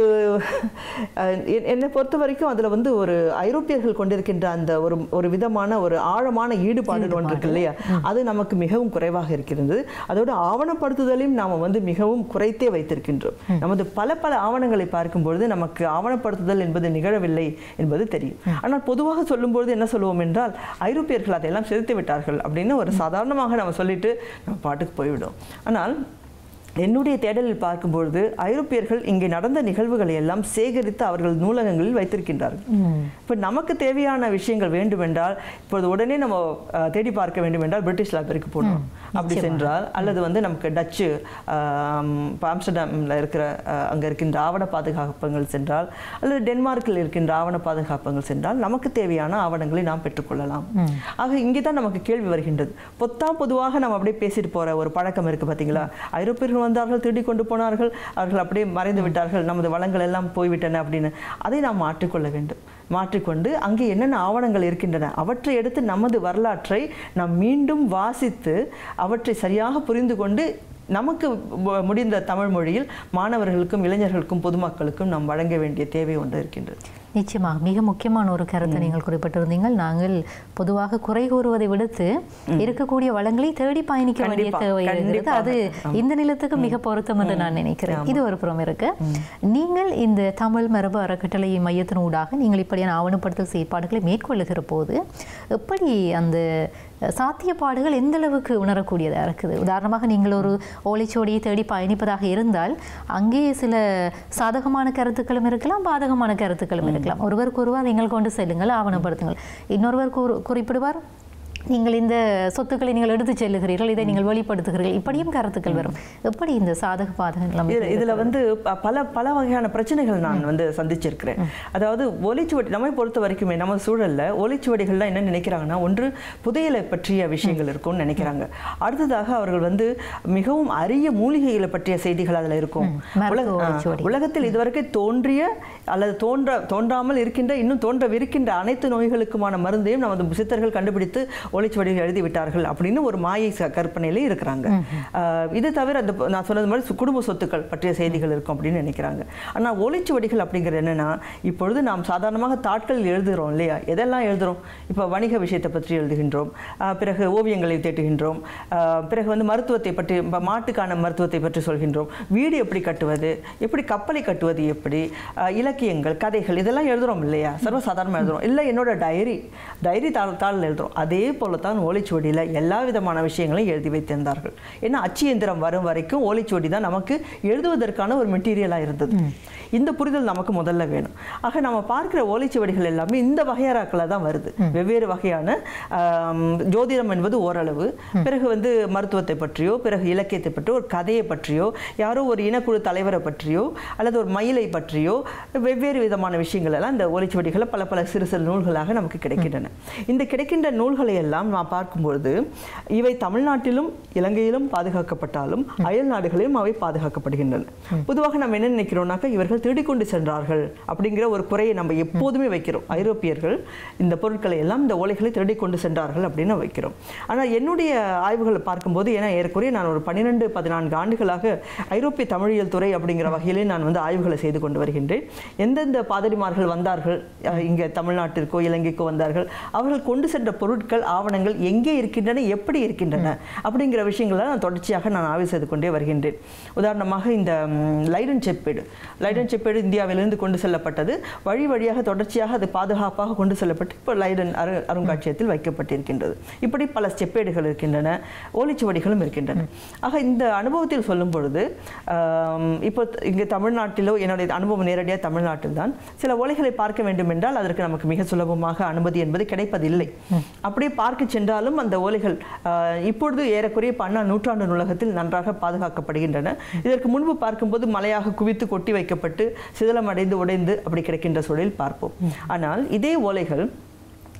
அஹ், எ- என்னை பொறுத்த வரைக்கும் அதில் வந்து ஒரு ஐரோப்பியர்கள் கொண்டிருக்கின்ற அந்த ஒரு ஒரு விதமான ஒரு ஆழமான ஈடுபாடு ஒன்று இருக்கு இல்லையா அது நமக்கு மிகவும் குறைவாக இருக்கிறது அதோட ஆவணப்படுத்துதலையும் நாம் வந்து மிகவும் குறைத்தே வைத்திருக்கின்றோம் நமது பல பல ஆவணங்களை பார்க்கும்பொழுது நமக்கு ஆவணப்படுத்துதல் என்பது நிகழவில்லை என்பது தெரியும் ஆனால் பொதுவாக சொல்லும்பொழுது என்ன சொல்லுவோம் என்றால் ஐரோப்பியர்கள் அதையெல்லாம் செலுத்தி விட்டார்கள் அப்படின்னு ஒரு சாதாரணமாக நம்ம சொல்லிட்டு நம்ம பாட்டுக்கு போய்விடும் ஆனால் என்னுடைய தேடலில் பார்க்கும்பொழுது ஐரோப்பியர்கள் இங்கே நடந்த நிகழ்வுகளை எல்லாம் சேகரித்து அவர்கள் நூலகங்களில் வைத்திருக்கின்றார்கள் இப்போ நமக்கு தேவையான விஷயங்கள் வேண்டுமென்றால் இப்பொழுது உடனே நம்ம அஹ், தேடி பார்க்க வேண்டுமென்றால் பிரிட்டிஷ் லைப்ரரிக்கு போகணும் அப்படி சென்றால் அல்லது வந்து நமக்கு டச்சு ஆம், இப்ப ஆம்ஸ்டர்டாம்ல இருக்கிற அஹ், அங்க இருக்கின்ற ஆவண பாதுகாப்பங்கள் சென்றால் அல்லது டென்மார்க்கில் இருக்கின்ற ஆவண பாதுகாப்பங்கள் சென்றால் நமக்கு தேவையான ஆவணங்களை நாம் பெற்றுக்கொள்ளலாம் ஆக இங்கே தான் நமக்கு கேள்வி வருகின்றது பொத்தா பொதுவாக நம்ம அப்படியே பேசிட்டு போற ஒரு பழக்கம் இருக்கு பாத்தீங்களா ஐரோப்பியர்கள் வந்தார்கள் திருடி கொண்டு போனார்கள் அவர்கள் அப்படியே மறைந்து விட்டார்கள் நமது வளங்கள் எல்லாம் போய்விட்டன அப்படின்னு அதை நாம் மாற்றிக்கொள்ள வேண்டும் மாற்றிக்கொண்டு அங்கே என்னென்ன ஆவணங்கள் இருக்கின்றன அவற்றை எடுத்து நமது வரலாற்றை நாம் மீண்டும் வாசித்து அவற்றை சரியாக புரிந்து கொண்டு நமக்கு மு- முடிந்த தமிழ் மொழியில் மாணவர்களுக்கும் இளைஞர்களுக்கும் பொதுமக்களுக்கும் நாம் வழங்க வேண்டிய தேவை ஒன்று இருக்கின்றது நிச்சயமாக மிக முக்கியமான ஒரு கருத்தை நீங்கள் குறிப்பிட்டிருந்தீங்கள் நாங்கள் பொதுவாக குறை கூறுவதை விடுத்து இருக்கக்கூடிய வளங்களை தேடி பயணிக்க வேண்டிய கண்டிப்பா, தேவை இருக்கிறது கண்டிப்பாக. அது இந்த நிலத்துக்கு மிக பொருத்தம் என்று நான் நினைக்கிறேன் இது ஒரு புறம் இருக்கு நீங்கள் இந்த தமிழ் மரபு அறக்கட்டளை மையத்தின் ஊடாக நீங்கள் இப்படியான ஆவணப்படுத்தல் செயற்பாடுகளை மேற்கொள்ளுகிற போது எப்படி அந்த சாத்தியப்பாடுகள் எந்த அளவுக்கு உணரக்கூடியதாக இருக்குது உதாரணமாக நீங்கள் ஒரு ஓலைச்சுவடியை தேடி பயணிப்பதாக இருந்தால் அங்கே சில சாதகமான கருத்துக்களும் இருக்கலாம் பாதகமான கருத்துக்களும் இருக்கலாம் ஒருவருக்கு ஒருவர் நீங்கள் கொண்டு செல்லுங்கள் ஆவணப்படுத்துங்கள் இன்னொருவர் கூறு குறிப்பிடுவார் நீங்கள் இந்த சொத்துக்களை நீங்கள் எடுத்துச் செல்லுகிறீர்கள் இதை நீங்கள் வெளிப்படுத்துகிறீர்கள் இப்படியும் கருத்துக்கள் வரும் எப்படி இந்த சாதக பாதகம் இதுல இதுல வந்து ப- பல பல வகையான பிரச்சனைகள் நான் வந்து சந்திச்சிருக்கிறேன் அதாவது ஒலிச்சுவடி நம்மை பொறுத்த வரைக்குமே நம்ம சூழல்ல ஒலிச்சுவடிகள்லாம் என்ன நினைக்கிறாங்கன்னா ஒன்று புதையலை பற்றிய விஷயங்கள் இருக்கும்னு நினைக்கிறாங்க அடுத்ததாக அவர்கள் வந்து மிகவும் அரிய மூலிகைகளை பற்றிய செய்திகள் அதுல இருக்கும் மருத்துவ உலக- ஆ, ஓலைச்சுவடி. உலகத்தில் இதுவரைக்கும் தோன்றிய அல்லது தோன்ற தோன்றாமல் இருக்கின்ற இன்னும் தோன்றவிருக்கின்ற அனைத்து நோய்களுக்குமான மருந்தையும் நமது சித்தர்கள் கண்டுபிடித்து ஒளிச்சுவடிகள் எழுதி விட்டார்கள் அப்படின்னு ஒரு மாயை ச- கற்பனையிலே இருக்கிறாங்க ஆஹ் இது தவிர அந்த ப- நான் சொன்னது மாதிரி சு- குடும்ப சொத்துக்கள் பற்றிய செய்திகள் இருக்கும் அப்படின்னு நினைக்கிறாங்க ஆனால் ஒளிச்சுவடிகள் அப்படிங்கிறது என்னன்னா இப்பொழுது நாம் சாதாரணமாக தாட்களில் எழுதுகிறோம் இல்லையா எதெல்லாம் எழுதுறோம் இப்போ வணிக விஷயத்தை பற்றி எழுதுகின்றோம் ஆஹ் பிறகு ஓவியங்களை தேட்டுகின்றோம் ஆஹ் பிறகு வந்து மருத்துவத்தை பற்றி இப்ப மாட்டுக்கான மருத்துவத்தை பற்றி சொல்கின்றோம் வீடு எப்படி கட்டுவது எப்படி கப்பலை கட்டுவது எப்படி ஆஹ் இலக்கியங்கள் கதைகள் இதெல்லாம் எழுதுறோம் இல்லையா சர்வசாதாரணமாக எழுதுறோம் இல்லை என்னோட டைரி டைரி தாள் தாளில் எழுதுறோம் அதே போல தான் ஓலைச்சுவடியில் எல்லா விதமான விஷயங்களையும் எழுதி வைத்திருந்தார்கள் ஏன்னா அச்சு இயந்திரம் வரும் வரைக்கும் ஓலைச்சுவடி தான் நமக்கு எழுதுவதற்கான ஒரு மெட்டீரியலாக இருந்தது இந்த புரிதல் நமக்கு முதல்ல வேணும் ஆக நம்ம பார்க்கிற ஓலைச்சுவடிகள் எல்லாமே இந்த வகையறாக்களை தான் வருது வெவ்வேறு வகையான ஆம், ஜோதிடம் என்பது ஓரளவு பிறகு வந்து மருத்துவத்தை பற்றியோ பிறகு இலக்கியத்தை பற்றியோ ஒரு கதையை பற்றியோ யாரோ ஒரு இனக்குழு தலைவரை பற்றியோ அல்லது ஒரு மயிலை பற்றியோ வெவ்வேறு விதமான விஷயங்கள் எல்லாம் இந்த ஓலைச்சுவடிகளை பல பல சிறு சிறு நூல்களாக நமக்கு கிடைக்கின்றன இந்த கிடைக்கின்ற நூல்களை எல்லாம் நான் பார்க்கும்பொழுது இவை தமிழ்நாட்டிலும் இலங்கையிலும் பாதுகாக்கப்பட்டாலும் அயல் நாடுகளிலும் அவை பாதுகாக்கப்படுகின்றன பொதுவாக நம்ம என்ன நினைக்கிறோம்னாக்கா இவர்கள் திருடிக்கொண்டு சென்றார்கள் அப்படிங்கிற ஒரு குறையை நம்ம எப்போதுமே வைக்கிறோம் ஐரோப்பியர்கள் இந்த பொருட்களை எல்லாம் இந்த ஓலைகளை திருடிக்கொண்டு சென்றார்கள் அப்படின்னு வைக்கிறோம் ஆனால் என்னுடைய ஆய்வுகளை பார்க்கும்போது ஏன்னா ஏறக்குறைய நான் ஒரு பன்னிரெண்டு பதினான்கு ஆண்டுகளாக ஐரோப்பிய தமிழியல் துறை அப்படிங்கிற வகையிலே நான் வந்து ஆய்வுகளை செய்து கொண்டு வருகின்றேன் எந்தெந்த பாதிரிமார்கள் வந்தார்கள் அஹ், இங்கே தமிழ்நாட்டிற்கோ இலங்கைக்கோ வந்தார்கள் அவர்கள் கொண்டு சென்ற பொருட்கள் ஆவணங்கள் எங்கே இருக்கின்றன எப்படி இருக்கின்றன அப்படிங்கிற விஷயங்களை நான் தொடர்ச்சியாக நான் ஆய்வு செய்து கொண்டே வருகின்றேன் உதாரணமாக இந்த ம், லைடன் செப்பேடு லைடன் செப்பேடு இந்தியாவிலிருந்து கொண்டு செல்லப்பட்டது வழி வழியாக தொடர்ச்சியாக அது பாதுகாப்பாக கொண்டு செல்லப்பட்டு இப்போ லைடன் அரு அருங்காட்சியகத்தில் வைக்கப்பட்டிருக்கின்றது இப்படி பல செப்பேடுகள் இருக்கின்றன ஓலைச்சுவடிகளும் இருக்கின்றன ஆக இந்த அனுபவத்தில் சொல்லும் பொழுது ஆம், இப்போ இங்கே தமிழ்நாட்டிலோ என்னுடைய அனுபவம் நேரடியாக தமிழ்நாட்டில் தான் சில ஓலைகளை பார்க்க வேண்டும் என்றால் அதற்கு நமக்கு மிக சுலபமாக அனுமதி என்பது கிடைப்பதில்லை அப்படியே பார்க்க சென்றாலும் அந்த ஓலைகள் ஆஹ், இப்பொழுது ஏறக்குறைய பன்னா நூற்றாண்டு நூலகத்தில் நன்றாக பாதுகாக்கப்படுகின்றன இதற்கு முன்பு பார்க்கும்போது மலையாக குவித்து கொட்டி வைக்கப்பட்டு சிதலமடைந்து உடைந்து அப்படி கிடைக்கின்ற சூழலில் பார்ப்போம் ஆனால் இதே ஓலைகள்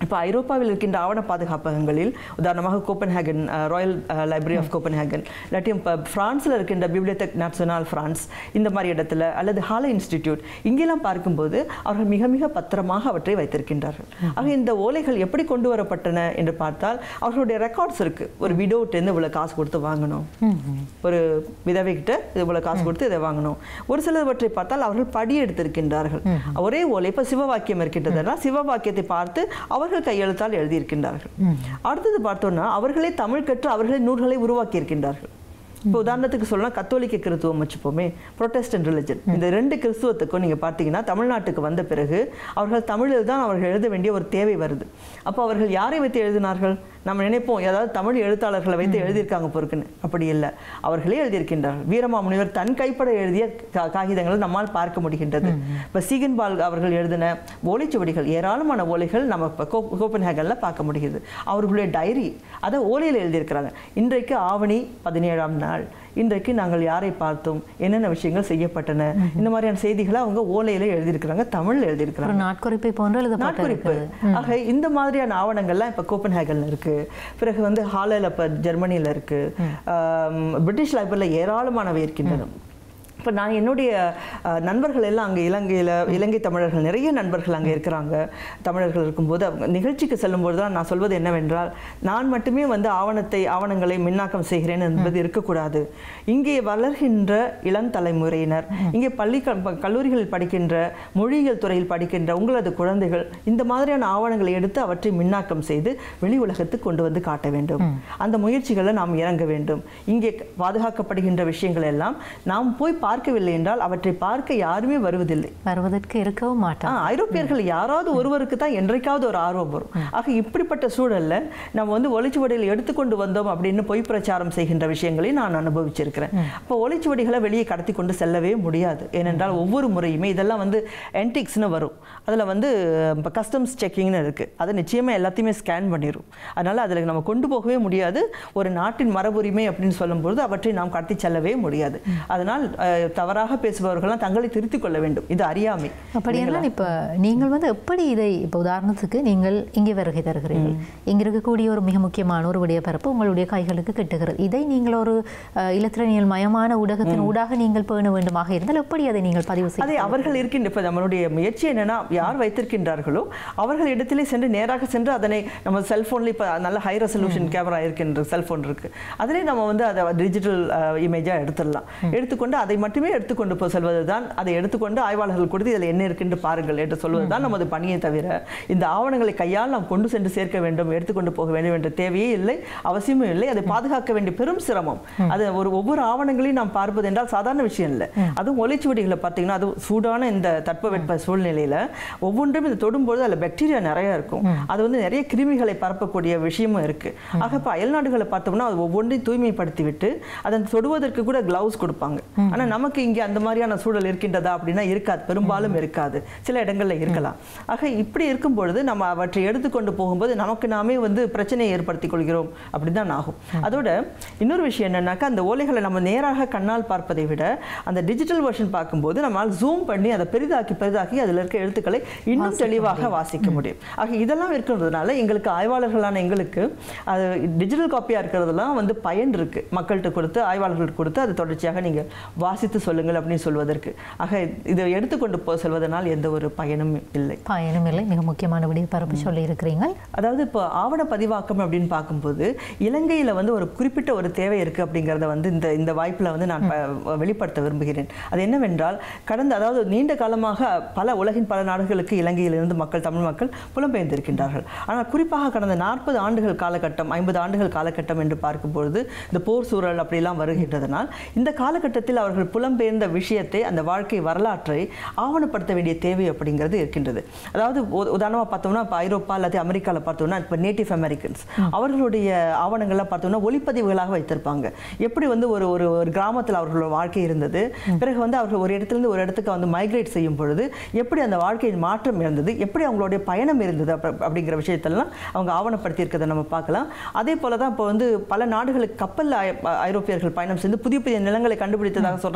இப்போ ஐரோப்பாவில் இருக்கின்ற ஆவண பாதுகாப்பகங்களில் உதாரணமாக Copenhagen royal library of Copenhagen இல்லாட்டியும் இப்போ ஃப்ரான்ஸில் இருக்கின்ற பிப்ளியோதெக் நேஷனல் ஃப்ரான்ஸ் இந்த மாதிரி இடத்துல அல்லது ஹால இன்ஸ்டிடியூட் இங்கெல்லாம் பார்க்கும்போது அவர்கள் மிக மிக பத்திரமாக அவற்றை வைத்திருக்கின்றார்கள் ஆக இந்த ஓலைகள் எப்படி கொண்டு வரப்பட்டன என்று பார்த்தால் அவர்களுடைய ரெக்கார்ட்ஸ் இருக்கு ஒரு விடோட்டேருந்து இவ்வளோ காசு கொடுத்து வாங்கணும் ஒரு விதவைகிட்ட இவ்வளோ காசு கொடுத்து இதை வாங்கணும் ஒரு சிலவற்றை பார்த்தால் அவர்கள் படி எடுத்திருக்கின்றார்கள் ஒரே ஓலை இப்போ சிவவாக்கியம் இருக்கின்றதுனா சிவவாக்கியத்தை பார்த்து அவர்கள் கையெழுத்தால் எழுதியிருக்கின்றார்கள் அடுத்தது பார்த்தோம்னா அவர்களே தமிழ் கற்று அவர்களே நூல்களை உருவாக்கி இருக்கின்றார்கள் இப்போ உதாரணத்துக்கு சொல்லலாம் கத்தோலிக்க கிறிஸ்துவம் வச்சுப்போமே புரொட்டஸ்டன்ட் ரிலிஜன் இந்த ரெண்டு கிறிஸ்துவத்துக்கும் நீங்கள் பார்த்தீங்கன்னா தமிழ்நாட்டுக்கு வந்த பிறகு அவர்கள் தமிழில் தான் அவர்கள் எழுத வேண்டிய ஒரு தேவை வருது அப்போ அவர்கள் யாரை வைத்து எழுதினார்கள் நம்ம நினைப்போம் ஏதாவது தமிழ் எழுத்தாளர்களை வைத்து எழுதியிருக்காங்க பொறுக்குன்னு அப்படி இல்லை அவர்களே எழுதியிருக்கின்றார்கள் வீரமாமுனிவர் தன் கைப்பட எழுதிய கா- காகிதங்களை நம்மால் பார்க்க முடிகின்றது இப்போ சீகன்பால் அவர்கள் எழுதின ஓலைச்சுவடிகள் ஏராளமான ஓலைகள் நம்ம இப்போ கோ கோப்பன்ஹேகனில் பார்க்க முடிகிறது அவர்களுடைய டைரி அதை ஓலையில் எழுதியிருக்கிறாங்க இன்றைக்கு ஆவணி பதினேழாம் நாள் இன்றைக்கு நாங்கள் யாரை பார்த்தோம் என்னென்ன விஷயங்கள் செய்யப்பட்டன இந்த மாதிரியான செய்திகளை அவங்க ஓலையில எழுதியிருக்கிறாங்க தமிழ்ல எழுதியிருக்கிறாங்க ஒரு நாட்குறிப்பை போன்று நாட்குறிப்பு எழுதப்பட்டிருக்கு ஆக இந்த மாதிரியான ஆவணங்கள்லாம் இப்போ கோப்பன்ஹேகன்ல இருக்கு பிறகு வந்து ஹாலில் இப்போ ஜெர்மனியில் இருக்கு ஆம், பிரிட்டிஷ் லைப்ரரியில் ஏராளமானவை இருக்கின்றன இப்போ நான் என்னுடைய அஹ், நண்பர்கள் எல்லாம் அங்கே இலங்கையில் இலங்கை தமிழர்கள் நிறைய நண்பர்கள் அங்கே இருக்கிறாங்க தமிழர்கள் இருக்கும்போது அவங்க நிகழ்ச்சிக்கு செல்லும்போது தான் நான் சொல்வது என்னவென்றால் நான் மட்டுமே வந்து ஆவணத்தை ஆவணங்களை மின்னாக்கம் செய்கிறேன் என்பது இருக்கக்கூடாது இங்கே வளர்கின்ற இளம் தலைமுறையினர் இங்கே பள்ளி க- ப- கல்லூரிகளில் படிக்கின்ற மொழியியல் துறையில் படிக்கின்ற உங்களது குழந்தைகள் இந்த மாதிரியான ஆவணங்களை எடுத்து அவற்றை மின்னாக்கம் செய்து வெளி உலகத்துக்கு கொண்டு வந்து காட்ட வேண்டும் அந்த முயற்சிகளை நாம் இறங்க வேண்டும் இங்கே க- பாதுகாக்கப்படுகின்ற விஷயங்கள் எல்லாம் நாம் போய் பார்க்கவில்லை என்றால் அவற்றை பார்க்க யாருமே வருவதில்லை வருவதற்கு இருக்கவும் ஆ, மாட்டான் ஐரோப்பியர்கள் யாராவது ஒருவருக்கு தான் என்றைக்காவது ஒரு ஆர்வம் வரும் ஆக இப்படிப்பட்ட சூழல்ல நம்ம வந்து ஒளிச்சுவடியில் எடுத்துக்கொண்டு வந்தோம் அப்படின்னு பொய் பிரச்சாரம் செய்கின்ற விஷயங்களை நான் அனுபவிச்சிருக்கிறேன் அப்போ ஒளிச்சுவடிகளை வெளியே கடத்தி கொண்டு செல்லவே முடியாது ஏனென்றால் ஒவ்வொரு முறையுமே இதெல்லாம் வந்து என்டிக்ஸ்னு வரும் அதில் வந்து இப்போ கஸ்டம்ஸ் செக்கிங்னு இருக்கு அதை நிச்சயமா எல்லாத்தையுமே ஸ்கேன் பண்ணிடும் அதனால அதில் நம்ம கொண்டு போகவே முடியாது ஒரு நாட்டின் மரபுரிமை அப்படின்னு சொல்லும்போது அவற்றை நாம் கடத்தி செல்லவே முடியாது அதனால் அஹ், தவறாக பேசுபவர்கள்லாம் தங்களை திருத்திக் கொள்ள வேண்டும் இது அறியாமை அப்படியெல்லாம் இப்போ நீங்கள் வந்து எப்படி இதை இப்போ உதாரணத்துக்கு நீங்கள் இங்கே வருகை தருகிறீர்கள் இங்கே இருக்கக்கூடிய ஒரு மிக முக்கியமான ஒரு விடைய பரப்பு உங்களுடைய கைகளுக்கு கிட்டுகிறது இதை நீங்கள் ஒரு அஹ், இலத்திரனியல் மயமான ஊடகத்தின் ஊடாக நீங்கள் பேண வேண்டுமாக இருந்தால் எப்படி அதை நீங்கள் பதிவு செய்ய அதே அவர்கள் இருக்கின்ற இப்போ நம்மளுடைய முயற்சி என்னன்னா யார் வைத்திருக்கின்றார்களோ அவர்கள் இடத்திலே சென்று நேராக சென்று அதனை நம்ம செல்ஃபோனில் இப்போ நல்ல ஹை ரெசல்யூஷன் கேமரா இருக்கின்ற செல்ஃபோன் இருக்கு அதிலே நம்ம வந்து அதை டிஜிட்டல் இமேஜாக எடுத்துடலாம் எடுத்துக்கொண்டு அதை மட்டுமே எடுத்துக்கொண்டு போய் செல்வது தான் அதை எடுத்துக்கொண்டு ஆய்வாளர்கள் கொடுத்து இதில் என்ன இருக்குன்னு பாருங்கள் என்று சொல்வது தான் நமது பணியை தவிர இந்த ஆவணங்களை கையால் நாம் கொண்டு சென்று சேர்க்க வேண்டும் எடுத்துக்கொண்டு போக வேண்டும் என்ற தேவையே இல்லை அவசியமும் இல்லை அதை பாதுகாக்க வேண்டிய பெரும் சிரமம் அது ஒரு ஒவ்வொரு ஆவணங்களையும் நாம் பார்ப்பது என்றால் சாதாரண விஷயம் இல்லை அதுவும் ஒலைச்சுவடிகளை பார்த்தீங்கன்னா அது சூடான இந்த தட்பவெட்ப சூழ்நிலையில ஒவ்வொன்றும் இது தொடும்போது அதில் பாக்டீரியா நிறைய இருக்கும் அது வந்து நிறைய கிருமிகளை பரப்பக்கூடிய விஷயமும் இருக்கு ஆக இப்போ அயல்நாடுகளை பார்த்தோம்னா அது ஒவ்வொன்றையும் தூய்மைப்படுத்தி விட்டு அதை தொடுவதற்கு கூட கிளவுஸ் கொடுப்பாங்க ஆனா நமக்கு இங்கே அந்த மாதிரியான சூழல் இருக்கின்றதா அப்படின்னா இருக்காது பெரும்பாலும் இருக்காது சில இடங்கள்ல இருக்கலாம் ஆக இப்படி இருக்கும் பொழுது நம்ம அவற்றை எடுத்துக்கொண்டு போகும்போது நமக்கு நாமே வந்து பிரச்சனையை ஏற்படுத்திக் கொள்கிறோம் அப்படிதான் ஆகும் அதோட இன்னொரு விஷயம் என்னன்னாக்கா அந்த ஓலைகளை நம்ம நேராக கண்ணால் பார்ப்பதை விட அந்த டிஜிட்டல் வெர்ஷன் பார்க்கும்போது நம்மால் ஜூம் பண்ணி அதை பெரிதாக்கி பெரிதாக்கி அதில் இருக்க எழுத்துக்களை இன்னும் தெளிவாக வாசிக்க முடியும் ஆக இதெல்லாம் இருக்கிறதுனால எங்களுக்கு ஆய்வாளர்களான எங்களுக்கு அது டிஜிட்டல் காப்பியாக இருக்கிறதெல்லாம் வந்து பயன் இருக்கு மக்கள்கிட்ட கொடுத்து ஆய்வாளர்களுக்கு கொடுத்து அதை தொடர்ச்சியாக நீங்கள் வாசித்து சொல்லுங்கள் அப்படின்னு சொல்வதற்கு ஆக இதை எடுத்துக்கொண்டு போ செல்வதனால் எந்த ஒரு பயனும் இல்லை பயனும் இல்லை மிக முக்கியமான விடைய பரப்பு சொல்லி இருக்கிறீங்க அதாவது இப்போ ஆவண பதிவாக்கம் அப்படின்னு பார்க்கும்போது இலங்கையில் வந்து ஒரு குறிப்பிட்ட ஒரு தேவை இருக்குது அப்படிங்கிறத வந்து இந்த இந்த வாய்ப்பில் வந்து நான் ப- வெளிப்படுத்த விரும்புகிறேன் அது என்னவென்றால் கடந்த அதாவது நீண்ட காலமாக பல உலகின் பல நாடுகளுக்கு இலங்கையிலிருந்து மக்கள் தமிழ் மக்கள் புலம்பெயர்ந்திருக்கின்றார்கள் ஆனால் குறிப்பாக கடந்த நாற்பது ஆண்டுகள் காலகட்டம் ஐம்பது ஆண்டுகள் காலகட்டம் என்று பார்க்கும்பொழுது இந்த போர் சூழல் அப்படிலாம் வருகின்றதனால் இந்த காலகட்டத்தில் அவர்கள் புலம்பெயர்ந்த விஷயத்தை அந்த வாழ்க்கை வரலாற்றை ஆவணப்படுத்த வேண்டிய தேவை அப்படிங்கிறது இருக்கின்றது அதாவது உ- உதாரணமா பார்த்தோம்னா இப்போ ஐரோப்பா அல்லது அமெரிக்காவில் பார்த்தோம்னா இப்போ நேட்டிவ் அமெரிக்கன்ஸ் அவர்களுடைய ஆவணங்கள்லாம் பார்த்தோம்னா ஒளிப்பதிவுகளாக வைத்திருப்பாங்க எப்படி வந்து ஒரு ஒரு ஒரு கிராமத்தில் அவர்களோட வாழ்க்கை இருந்தது பிறகு வந்து அவர்கள் ஒரு இடத்துலேருந்து ஒரு இடத்துக்கு வந்து மைக்ரேட் செய்யும் பொழுது எப்படி அந்த வாழ்க்கையின் மாற்றம் இருந்தது எப்படி அவங்களுடைய பயணம் இருந்தது அப்ப- அப்படிங்கிற விஷயத்தெல்லாம் அவங்க ஆவணப்படுத்தி இருக்கிறத நம்ம பார்க்கலாம் அதே போல தான் இப்போ வந்து பல நாடுகளுக்கு கப்பல் ஐரோப்பியர்கள் பயணம் செய்து புதிய புதிய நிலங்களை கண்டுபிடித்ததாக சொல்றாங்க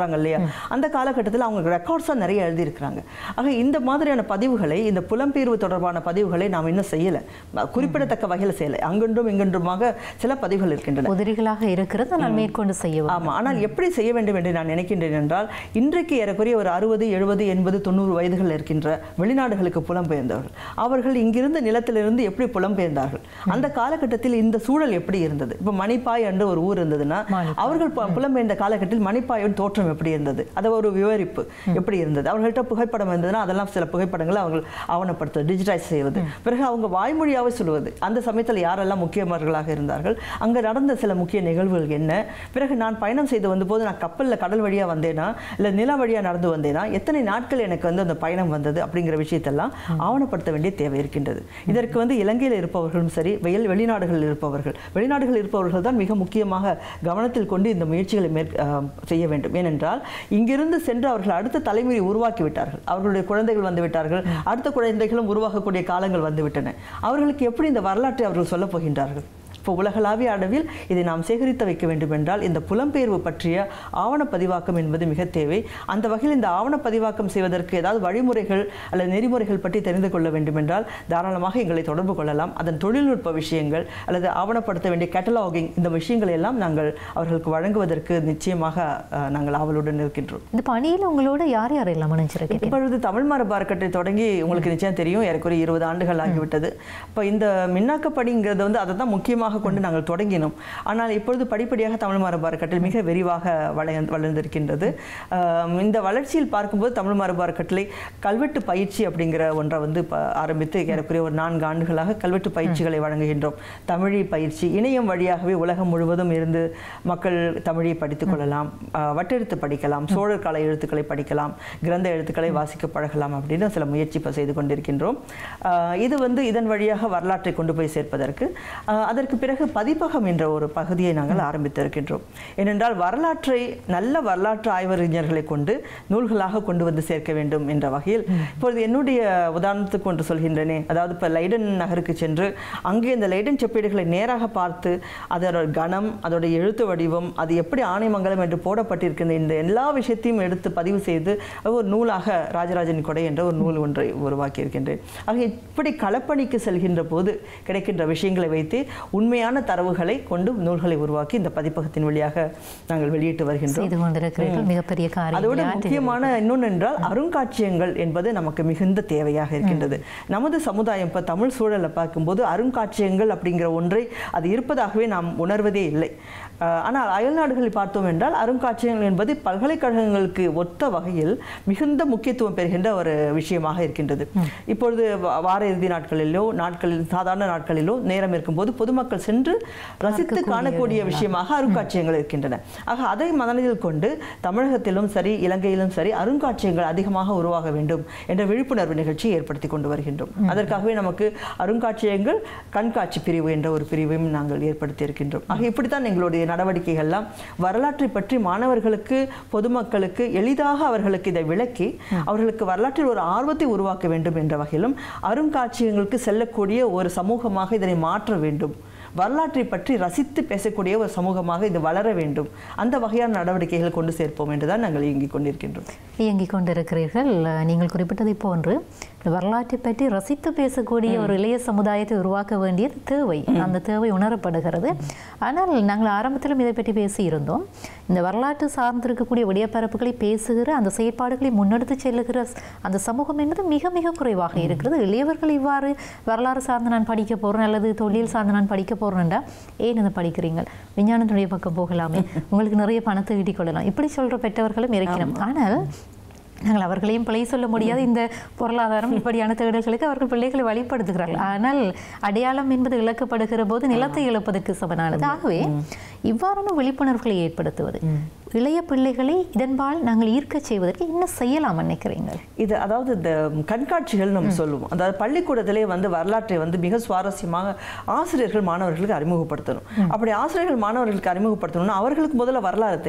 சொல்றாங்க இல்லையா அந்த காலகட்டத்தில் அவங்க ரெக்கார்ட்ஸாக நிறைய எழுதியிருக்கிறாங்க ஆக இந்த மாதிரியான பதிவுகளை இந்த புலம்பெயர்வு தொடர்பான பதிவுகளை நாம் இன்னும் செய்யலை குறிப்பிடத்தக்க வகையில் செய்யலை அங்கொன்றும் இங்கொன்றுமாக சில பதிவுகள் இருக்கின்றன உதிரிகளாக இருக்கிறது ஆனால் மேற்கொண்டு செய்யவும் ஆமா ஆனால் எப்படி செய்ய வேண்டும் என்று நான் நினைக்கின்றேன் என்றால் இன்றைக்கு ஏறக்குறைய ஒரு அறுபது எழுபது எண்பது தொண்ணூறு வயதுகள் இருக்கின்ற வெளிநாடுகளுக்கு புலம்பெயர்ந்தவர்கள் அவர்கள் இங்கிருந்து நிலத்திலிருந்து எப்படி புலம்பெயர்ந்தார்கள் அந்த காலகட்டத்தில் இந்த சூழல் எப்படி இருந்தது இப்போ மணிப்பாய் என்று ஒரு ஊர் இருந்ததுன்னா மணிப்பாய். அவர்கள் பு- புலம்பெயர்ந்த காலகட்டத்தில் மணிப்பாயின் தோற்றம் எப்படி இருந்தது அது ஒரு விவரிப்பு எப்படி இருந்தது அவர்கள்ட்ட புகைப்படம் இருந்ததுன்னா அதெல்லாம் சில புகைப்படங்களை அவர்கள் ஆவணப்படுத்துவது டிஜிட்டைஸ் செய்வது பிறகு அவங்க வாய்மொழியாவே சொல்வது அந்த சமயத்தில் யாரெல்லாம் முக்கியமானவர்களாக இருந்தார்கள் அங்க நடந்த சில முக்கிய நிகழ்வுகள் என்ன பிறகு நான் பயணம் செய்து வந்தபோது நான் கப்பல்ல கடல் வழியா வந்தேனா இல்ல நில வழியா நடந்து வந்தேனா எத்தனை நாட்கள் எனக்கு வந்து அந்த பயணம் வந்தது அப்படிங்கிற விஷயத்தெல்லாம் ஆவணப்படுத்த வேண்டிய தேவை இருக்கின்றது இதற்கு வந்து இலங்கையில் இருப்பவர்களும் சரி வெயில் வெளிநாடுகளில் இருப்பவர்கள் வெளிநாடுகளில் இருப்பவர்கள் தான் மிக முக்கியமாக கவனத்தில் கொண்டு இந்த முயற்சிகளை மேற் ஆஹ் செய்ய வேண்டும் ஏனென்றால் இங்கிருந்து சென்று அவர்கள் அடுத்த தலைமுறை உருவாக்கி விட்டார்கள் அவர்களுடைய குழந்தைகள் வந்து விட்டார்கள் அடுத்த குழந்தைகளும் உருவாக்கக்கூடிய காலங்கள் வந்துவிட்டன அவர்களுக்கு எப்படி இந்த வரலாற்றை அவர்கள் சொல்லப் போகின்றார்கள் இப்போ உலகளாவிய அளவில் இதை நாம் சேகரித்து வைக்க வேண்டும் என்றால் இந்த புலம்பெயர்வு பற்றிய ஆவணப்பதிவாக்கம் என்பது மிக தேவை அந்த வகையில் இந்த ஆவணப்பதிவாக்கம் செய்வதற்கு ஏதாவது வழிமுறைகள் அல்லது நெறிமுறைகள் பற்றி தெரிந்து கொள்ள வேண்டும் என்றால் தாராளமாக எங்களை தொடர்பு கொள்ளலாம் அதன் தொழில்நுட்ப விஷயங்கள் அல்லது ஆவணப்படுத்த வேண்டிய கேட்டலாகிங் இந்த விஷயங்களை எல்லாம் நாங்கள் அவர்களுக்கு வழங்குவதற்கு நிச்சயமாக அஹ், நாங்கள் ஆவலுடன் இருக்கின்றோம் இந்த பணியில் உங்களோட யார் யாரெல்லாம் இணைஞ்சிருக்கீங்க இப்பொழுது தமிழ் மரபு அறக்கட்டளை தொடங்கி உங்களுக்கு நிச்சயம் தெரியும் ஏறக்குறைய இருபது ஆண்டுகள் ஆகிவிட்டது இப்போ இந்த மின்னாக்க பணிங்கிறது வந்து அதை தான் முக்கியமாக கொண்டு நாங்கள் தொடங்கினோம் ஆனால் இப்பொழுது படிப்படியாக தமிழ் மரபு அறக்கட்டளை மிக விரிவாக வளர்ந்து வளர்ந்திருக்கின்றது ஆம், இந்த வளர்ச்சியில் பார்க்கும்போது தமிழ் மரபு அறக்கட்டளை கல்வெட்டு பயிற்சி அப்படிங்கிற ஒன்றை வந்து இப்போ ஆரம்பித்து ஏறக்குறைய ஒரு நான்கு ஆண்டுகளாக கல்வெட்டு பயிற்சிகளை வழங்குகின்றோம் தமிழி பயிற்சி இணையம் வழியாகவே உலகம் முழுவதும் இருந்து மக்கள் தமிழை படித்துக் கொள்ளலாம் ஆஹ் வட்டெழுத்து படிக்கலாம் சோழர் கால எழுத்துக்களை படிக்கலாம் கிரந்த எழுத்துக்களை வாசிக்க பழகலாம் அப்படின்னு சில முயற்சி இப்போ செய்து கொண்டிருக்கின்றோம் ஆஹ் இது வந்து இதன் வழியாக வரலாற்றை கொண்டு போய் சேர்ப்பதற்கு ஆஹ் அதற்கு பிறகு பதிப்பகம் என்ற ஒரு பகுதியை நாங்கள் ஆரம்பித்திருக்கின்றோம் ஏனென்றால் வரலாற்றை நல்ல வரலாற்று ஆய்வறிஞர்களை கொண்டு நூல்களாக கொண்டு வந்து சேர்க்க வேண்டும் என்ற வகையில் இப்பொழுது என்னுடைய உதாரணத்துக்கு ஒன்று சொல்கின்றனே அதாவது இப்போ லைடன் நகருக்கு சென்று அங்கே இந்த லைடன் செப்பேடுகளை நேராக பார்த்து அதோட கணம் அதோட எழுத்து வடிவம் அது எப்படி ஆணைமங்கலம் என்று போடப்பட்டிருக்கின்ற இந்த எல்லா விஷயத்தையும் எடுத்து பதிவு செய்து அது ஒரு நூலாக ராஜராஜன் கொடை என்ற ஒரு நூல் ஒன்றை உருவாக்கி இருக்கின்றேன் ஆக இப்படி களப்பணிக்கு செல்கின்ற போது கிடைக்கின்ற விஷயங்களை வைத்து உண்மையான தரவுகளை கொண்டு நூல்களை உருவாக்கி இந்த பதிப்பகத்தின் வழியாக நாங்கள் வெளியிட்டு வருகின்றோம் செய்து கொண்டிருக்கிறீர்கள் மிகப்பெரிய அதோட காரியம் முக்கியமான இன்னொன்று என்றால் அருங்காட்சியகங்கள் என்பது நமக்கு மிகுந்த தேவையாக இருக்கின்றது நமது சமுதாயம் இப்போ தமிழ் சூழலை பார்க்கும்போது அருங்காட்சியகங்கள் அப்படிங்கிற ஒன்றை அது இருப்பதாகவே நாம் உணர்வதே இல்லை அஹ், ஆனால் அயல்நாடுகளில் பார்த்தோம் என்றால் அருங்காட்சியகங்கள் என்பது பல்கலைக்கழகங்களுக்கு ஒத்த வகையில் மிகுந்த முக்கியத்துவம் பெறுகின்ற ஒரு விஷயமாக இருக்கின்றது இப்பொழுது வா- வார இறுதி நாட்களிலோ நாட்களில் சாதாரண நாட்களிலோ நேரம் இருக்கும்போது பொதுமக்கள் சென்று ரசித்து காணக்கூடிய விஷயமாக அருங்காட்சியகங்கள் இருக்கின்றன ஆக அதை மனதில் கொண்டு தமிழகத்திலும் சரி இலங்கையிலும் சரி அருங்காட்சியகங்கள் அதிகமாக உருவாக வேண்டும் என்ற விழிப்புணர்வு நிகழ்ச்சியை ஏற்படுத்தி கொண்டு வருகின்றோம் அதற்காகவே நமக்கு அருங்காட்சியகங்கள் கண்காட்சி பிரிவு என்ற ஒரு பிரிவையும் நாங்கள் ஏற்படுத்தி இருக்கின்றோம் ஆக இப்படித்தான் எங்களுடைய நடவடிக்கைகள்லாம் வரலாற்றை பற்றி மாணவர்களுக்கு பொதுமக்களுக்கு எளிதாக அவர்களுக்கு இதை விளக்கி அவர்களுக்கு வரலாற்றில் ஒரு ஆர்வத்தை உருவாக்க வேண்டும் என்ற வகையிலும் அருங்காட்சியகங்களுக்கு செல்லக்கூடிய ஒரு சமூகமாக இதனை மாற்ற வேண்டும் வரலாற்றை பற்றி ரசித்து பேசக்கூடிய ஒரு சமூகமாக இது வளர வேண்டும் அந்த வகையான நடவடிக்கைகள் கொண்டு சேர்ப்போம் என்றுதான் நாங்கள் இயங்கிக் கொண்டிருக்கின்றோம் இயங்கிக் கொண்டிருக்கிறீர்கள் அஹ், நீங்கள் குறிப்பிட்டதை போன்று வரலாற்றை பற்றி ரசித்து பேசக்கூடிய ஒரு இளைய சமுதாயத்தை உருவாக்க வேண்டியது தேவை அந்த தேவை உணரப்படுகிறது ஆனால் நாங்கள் ஆரம்பத்திலும் இதை பற்றி பேசியிருந்தோம் இந்த வரலாற்று சார்ந்திருக்கக்கூடிய விடியப்பரப்புகளை பேசுகிற அந்த செயற்பாடுகளை முன்னெடுத்து செல்லுகிற ஸ்- அந்த சமூகம் என்பது மிக மிக குறைவாக இருக்கிறது இளையவர்கள் இவ்வாறு வரலாறு சார்ந்து நான் படிக்க போறேன் அல்லது தொழில் சார்ந்து நான் படிக்க போறேன்டா ஏன் இதை படிக்கிறீங்க விஞ்ஞானத்துடைய பக்கம் போகலாமே உங்களுக்கு நிறைய பணத்தை ஈட்டிக் கொள்ளலாம் இப்படி சொல்ற பெற்றவர்களும் இருக்கிறோம் ஆனால் நாங்கள் அவர்களையும் பிழை சொல்ல முடியாது இந்த பொருளாதாரம் இப்படியான தேடல்களுக்கு அவர்கள் பிள்ளைகளை வழிபடுத்துகிறார்கள் ஆனால் அடையாளம் என்பது இழக்கப்படுகிற போது நிலத்தை இழப்பதற்கு சமனானது ஆகவே இவ்வாறான விழிப்புணர்வுகளை ஏற்படுத்துவது இளைய பிள்ளைகளை இதன்பால் நாங்கள் ஈர்க்கச் செய்வதற்கு என்ன செய்யலாம் நினைக்கிறீங்க இது அதாவது இந்த கண்காட்சிகள் நம்ம சொல்லுவோம் அதாவது பள்ளிக்கூடத்திலே வந்து வரலாற்றை வந்து மிக சுவாரஸ்யமாக ஆசிரியர்கள் மாணவர்களுக்கு அறிமுகப்படுத்தணும் அப்படி ஆசிரியர்கள் மாணவர்களுக்கு அறிமுகப்படுத்தணும்னா அவர்களுக்கு முதல்ல வரலாறு தெரியணும்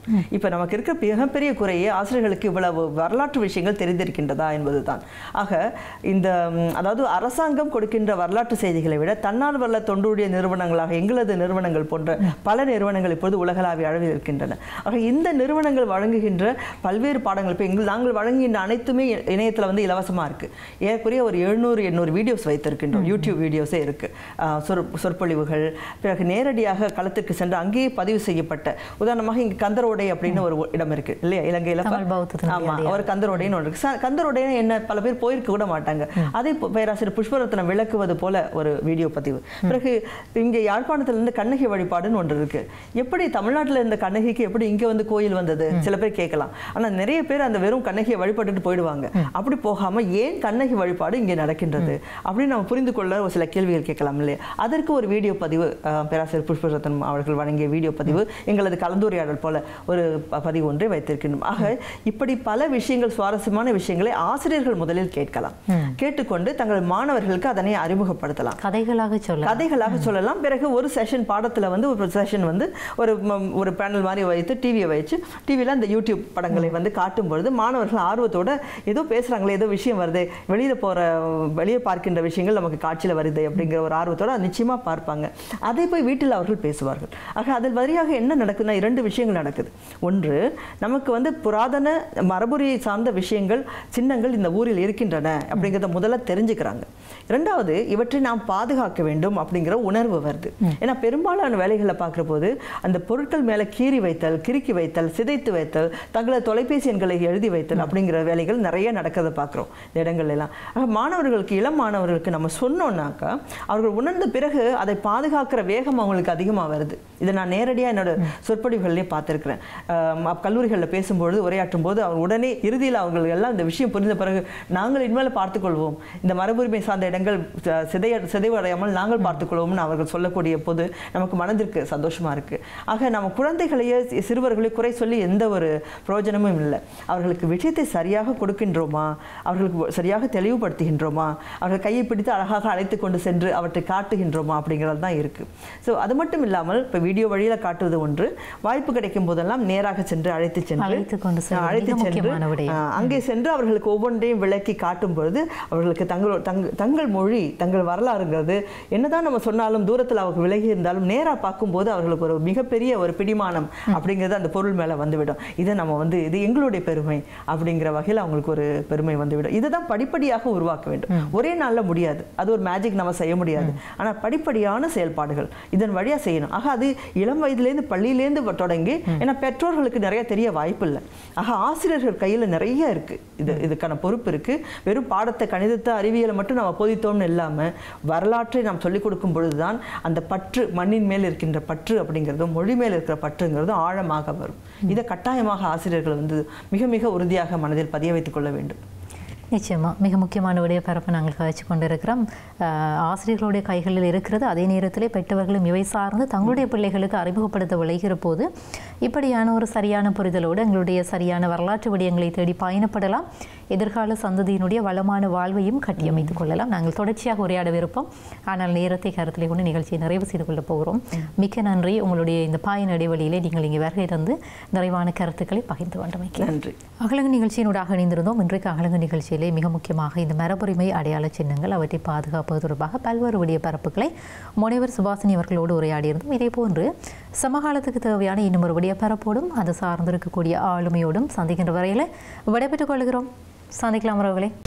இப்போ நமக்கு இருக்க மிகப்பெரிய குறையே ஆசிரியர்களுக்கு இவ்வளவு வரலாற்று விஷயங்கள் தெரிந்திருக்கின்றதா என்பதுதான் ஆக இந்த ம், அதாவது அரசாங்கம் கொடுக்கின்ற வரலாற்று செய்திகளை விட தன்னார்வல தொண்டுடைய நிறுவனங்களாக எங்களது நிறுவனங்கள் போன்ற பல நிறுவனங்கள் இப்பொழுது உலகளாவிய அளவில் இருக்கின்றன ஆக இந்த நிறுவனங்கள் வழங்குகின்ற பல்வேறு பாடங்கள் இப்போ எங்கள் நாங்கள் வழங்குகின்ற அனைத்துமே இ- இணையத்துல வந்து இலவசமா இருக்கு ஏறக்குறைய ஒரு எழுநூறு எண்ணூறு வீடியோஸ் வைத்திருக்கின்றோம் யூடியூப் வீடியோஸே இருக்கு ஆஹ் சொற் சொற்பொழிவுகள் பிறகு நேரடியாக களத்துக்கு சென்று அங்கேயே பதிவு செய்யப்பட்ட உதாரணமாக இங்க கந்தரோடை அப்படின்னு ஒரு இடம் இருக்கு இல்லையா இலங்கையில ப- தமிழ் பௌத்தத்தினுடைய ஆமா அடையாளம். ஒரு கந்தரோடைன்னு ஒன்று இருக்கு ச- கந்தரோடைன்னு என்ன பல பேர் போயிருக்க கூட மாட்டாங்க அதை இப்போ பேராசிரியர் புஷ்பரத்னம் விளக்குவது போல ஒரு வீடியோ பதிவு பிறகு இங்கே யாழ்ப்பாணத்துல இருந்து கண்ணகி வழிபாடுன்னு ஒன்று இருக்கு எப்படி தமிழ்நாட்டுல இருந்த கண்ணகிக்கு எப்படி இங்க வந்து கோயில் வந்தது சில பேர் கேட்கலாம் ஆனா நிறைய பேர் அந்த வெறும் கண்ணகியை வழிபட்டுட்டு போயிடுவாங்க அப்படி போகாம ஏன் கண்ணகி வழிபாடு இங்கே நடக்கின்றது அப்படின்னு நம்ம புரிந்து கொள்ள ஒரு சில கேள்விகள் கேட்கலாம் இல்லையா அதற்கு ஒரு வீடியோ பதிவு அஹ், பேராசிரியர் புஷ்பரத்னம் அவர்கள் வழங்கிய வீடியோ பதிவு எங்களது கலந்துரையாடல் போல ஒரு ப- பதிவு ஒன்றை வைத்திருக்கின்றோம் ஆக இப்படி பல விஷயங்கள் சுவாரஸ்யமான விஷயங்களை ஆசிரியர்கள் முதலில் கேட்கலாம் கேட்டுக்கொண்டு தங்கள் மாணவர்களுக்கு அதனை அறிமுகப்படுத்தலாம் கதைகளாக சொல்ல கதைகளாக சொல்லலாம் பிறகு ஒரு செஷன் பாடத்துல வந்து ஒரு செஷன் வந்து ஒரு ம- ஒரு பேனல் மாதிரி வைத்து டிவியை வச்சு டிவியில் அந்த யூடியூப் படங்களை வந்து காட்டும் பொழுது மாணவர்கள் ஆர்வத்தோட ஏதோ பேசுறாங்களே ஏதோ விஷயம் வருது வெளியில போற வெளியே பார்க்கின்ற விஷயங்கள் நமக்கு காட்சியில வருது அப்படிங்கிற ஒரு ஆர்வத்தோட அதை நிச்சயமா பார்ப்பாங்க அதை போய் வீட்டில் அவர்கள் பேசுவார்கள் ஆக அதில் வழியாக என்ன நடக்குதுன்னா இரண்டு விஷயங்கள் நடக்குது ஒன்று நமக்கு வந்து புராதன மரபுரியை சார்ந்த விஷயங்கள் சின்னங்கள் இந்த ஊரில் இருக்கின்றன அப்படிங்கிறத முதல்ல தெரிஞ்சுக்கிறாங்க இரண்டாவது இவற்றை நாம் பாதுகாக்க வேண்டும் அப்படிங்கிற உணர்வு வருது ஏன்னா பெரும்பாலான வேலைகளை பார்க்குற போது அந்த பொருட்கள் மேலே கீறி வைத்தல் கிறுக்கி வைத்தல் சிதைத்து வைத்தல் தங்களது தொலைபேசி எண்களை எழுதி வைத்தல் அப்படிங்கிற வேலைகள் நிறைய நடக்கிறத பார்க்குறோம் இந்த இடங்கள்ல எல்லாம் ஆக மாணவர்களுக்கு இளம் மாணவர்களுக்கு நம்ம சொன்னோம்னாக்கா அவர்கள் உணர்ந்த பிறகு அதை பாதுகாக்கிற வேகம் அவங்களுக்கு அதிகமாக வருது இதை நான் நேரடியாக என்னோட சொற்பொழிவுகள்லேயே பார்த்துருக்கிறேன் கல்லூரிகளில் பேசும்பொழுது உரையாற்றும் போது அவர் உடனே இறுதியில் அவங்களுக்கு எல்லாம் இந்த விஷயம் புரிந்த பிறகு நாங்கள் இனிமேல் பார்த்துக்கொள்வோம் இந்த மரபுரிமை சார்ந்த இடங்கள் ச- சிதைய சிதைவடையாமல் நாங்கள் பார்த்துக்கொள்வோம்னு அவர்கள் சொல்லக்கூடிய போது நமக்கு மனதிற்கு சந்தோஷமா இருக்கு ஆக நம்ம குழந்தைகளையே சி- சிறுவர்களையும் குறை சொல்லி எந்த ஒரு பிரயோஜனமும் இல்லை அவர்களுக்கு விஷயத்தை சரியாக கொடுக்கின்றோமா அவர்களுக்கு சரியாக தெளிவுபடுத்துகின்றோமா அவர்கள் கையை பிடித்து அழகாக அழைத்து கொண்டு சென்று அவற்றை காட்டுகின்றோமா அப்படிங்கிறது தான் இருக்கு ஸோ அது மட்டும் இல்லாமல் இப்போ வீடியோ வழியில காட்டுவது ஒன்று வாய்ப்பு கிடைக்கும் போதெல்லாம் நேராக சென்று அழைத்து சென்று அழைத்து கொண்டு செல்வது அழைத்து மிக சென்று முக்கியமான விடயம். ஆஹ், அங்கே சென்று அவர்களுக்கு ஒவ்வொன்றையும் விளக்கி காட்டும் பொழுது அவர்களுக்கு தங்கள் தங்க தங்கள் மொழி தங்கள் வரலாறுங்கிறது என்னதான் நம்ம சொன்னாலும் தூரத்தில் அவர்கள் விலகி இருந்தாலும் நேராக பார்க்கும்போது அவர்களுக்கு ஒரு மிகப்பெரிய ஒரு பிடிமானம் அப்படிங்கிறது அந்த பொருள் மேலே வந்துவிடும் இதை நம்ம வந்து இது எங்களுடைய பெருமை அப்படிங்கிற வகையில் அவங்களுக்கு ஒரு பெருமை வந்துவிடும் இதை தான் படிப்படியாக உருவாக்க வேண்டும் ஒரே நாளில் முடியாது அது ஒரு மேஜிக் நம்ம செய்ய முடியாது ஆனால் படிப்படியான செயல்பாடுகள் இதன் வழியாக செய்யணும் ஆக அது இளம் வயதிலேருந்து பள்ளியிலேருந்து வ- தொடங்கி ஏன்னா பெற்றோர்களுக்கு நிறைய தெரிய வாய்ப்பு இல்லை ஆக ஆசிரியர்கள் கையில் நிறைய இருக்கு இது இதுக்கான பொறுப்பு இருக்கு வெறும் பாடத்தை கணிதத்தை அறிவியலை மட்டும் நம்ம போதித்தோம்னு இல்லாமல் வரலாற்றை நாம் சொல்லிக் கொடுக்கும் பொழுதுதான் அந்த பற்று மண்ணின் மேல் இருக்கின்ற பற்று அப்படிங்கிறதும் மொழி மேல் இருக்கிற பற்றுங்கிறதும் ஆழமாக வரும் இதை கட்டாயமாக ஆசிரியர்கள் வந்து மிக மிக உறுதியாக மனதில் பதிய வைத்துக் கொள்ள வேண்டும் நிச்சயமா மிக முக்கியமான விடைய பரப்பை நாங்கள் கழிச்சு கொண்டிருக்கிறோம் ஆஹ் ஆசிரியர்களுடைய கைகளில் இருக்கிறது அதே நேரத்திலே பெற்றவர்களும் இவை சார்ந்து தங்களுடைய பிள்ளைகளுக்கு அறிமுகப்படுத்த விளைகிற போது இப்படியான ஒரு சரியான புரிதலோடு எங்களுடைய சரியான வரலாற்று விடயங்களை தேடி பயணப்படலாம் எதிர்கால சந்ததியினுடைய வளமான வாழ்வையும் கட்டியமைத்துக் கொள்ளலாம் நாங்கள் தொடர்ச்சியாக உரையாடவிருப்போம் ஆனால் நேரத்தை கருத்தில் கொண்டு நிகழ்ச்சியை நிறைவு செய்து கொள்ளப் போகிறோம் மிக்க நன்றி உங்களுடைய இந்த பயண இடைவெளியிலே நீங்கள் இங்கே வருகை தந்து நிறைவான கருத்துக்களை பகிர்ந்து கொண்டமைக்கு நன்றி அகலங்கு நிகழ்ச்சியினூடாக இணைந்திருந்தோம் இன்றைக்கு அகலங்கு நிகழ்ச்சியிலே மிக முக்கியமாக இந்த மரபுரிமை அடையாள சின்னங்கள் அவற்றை பாதுகாப்பது தொடர்பாக பல்வேறு விடிய பரப்புகளை முனைவர் சுபாசினி அவர்களோடு உரையாடியிருந்தோம் இதே போன்று சமகாலத்துக்கு தேவையான இன்னும் ஒரு விடிய பரப்போடும் அது சார்ந்திருக்கக்கூடிய ஆளுமையோடும் சந்திக்கின்ற வரையில் விடைபெற்றுக் கொள்கிறோம் சந்திக்கலாம் உறவுகளே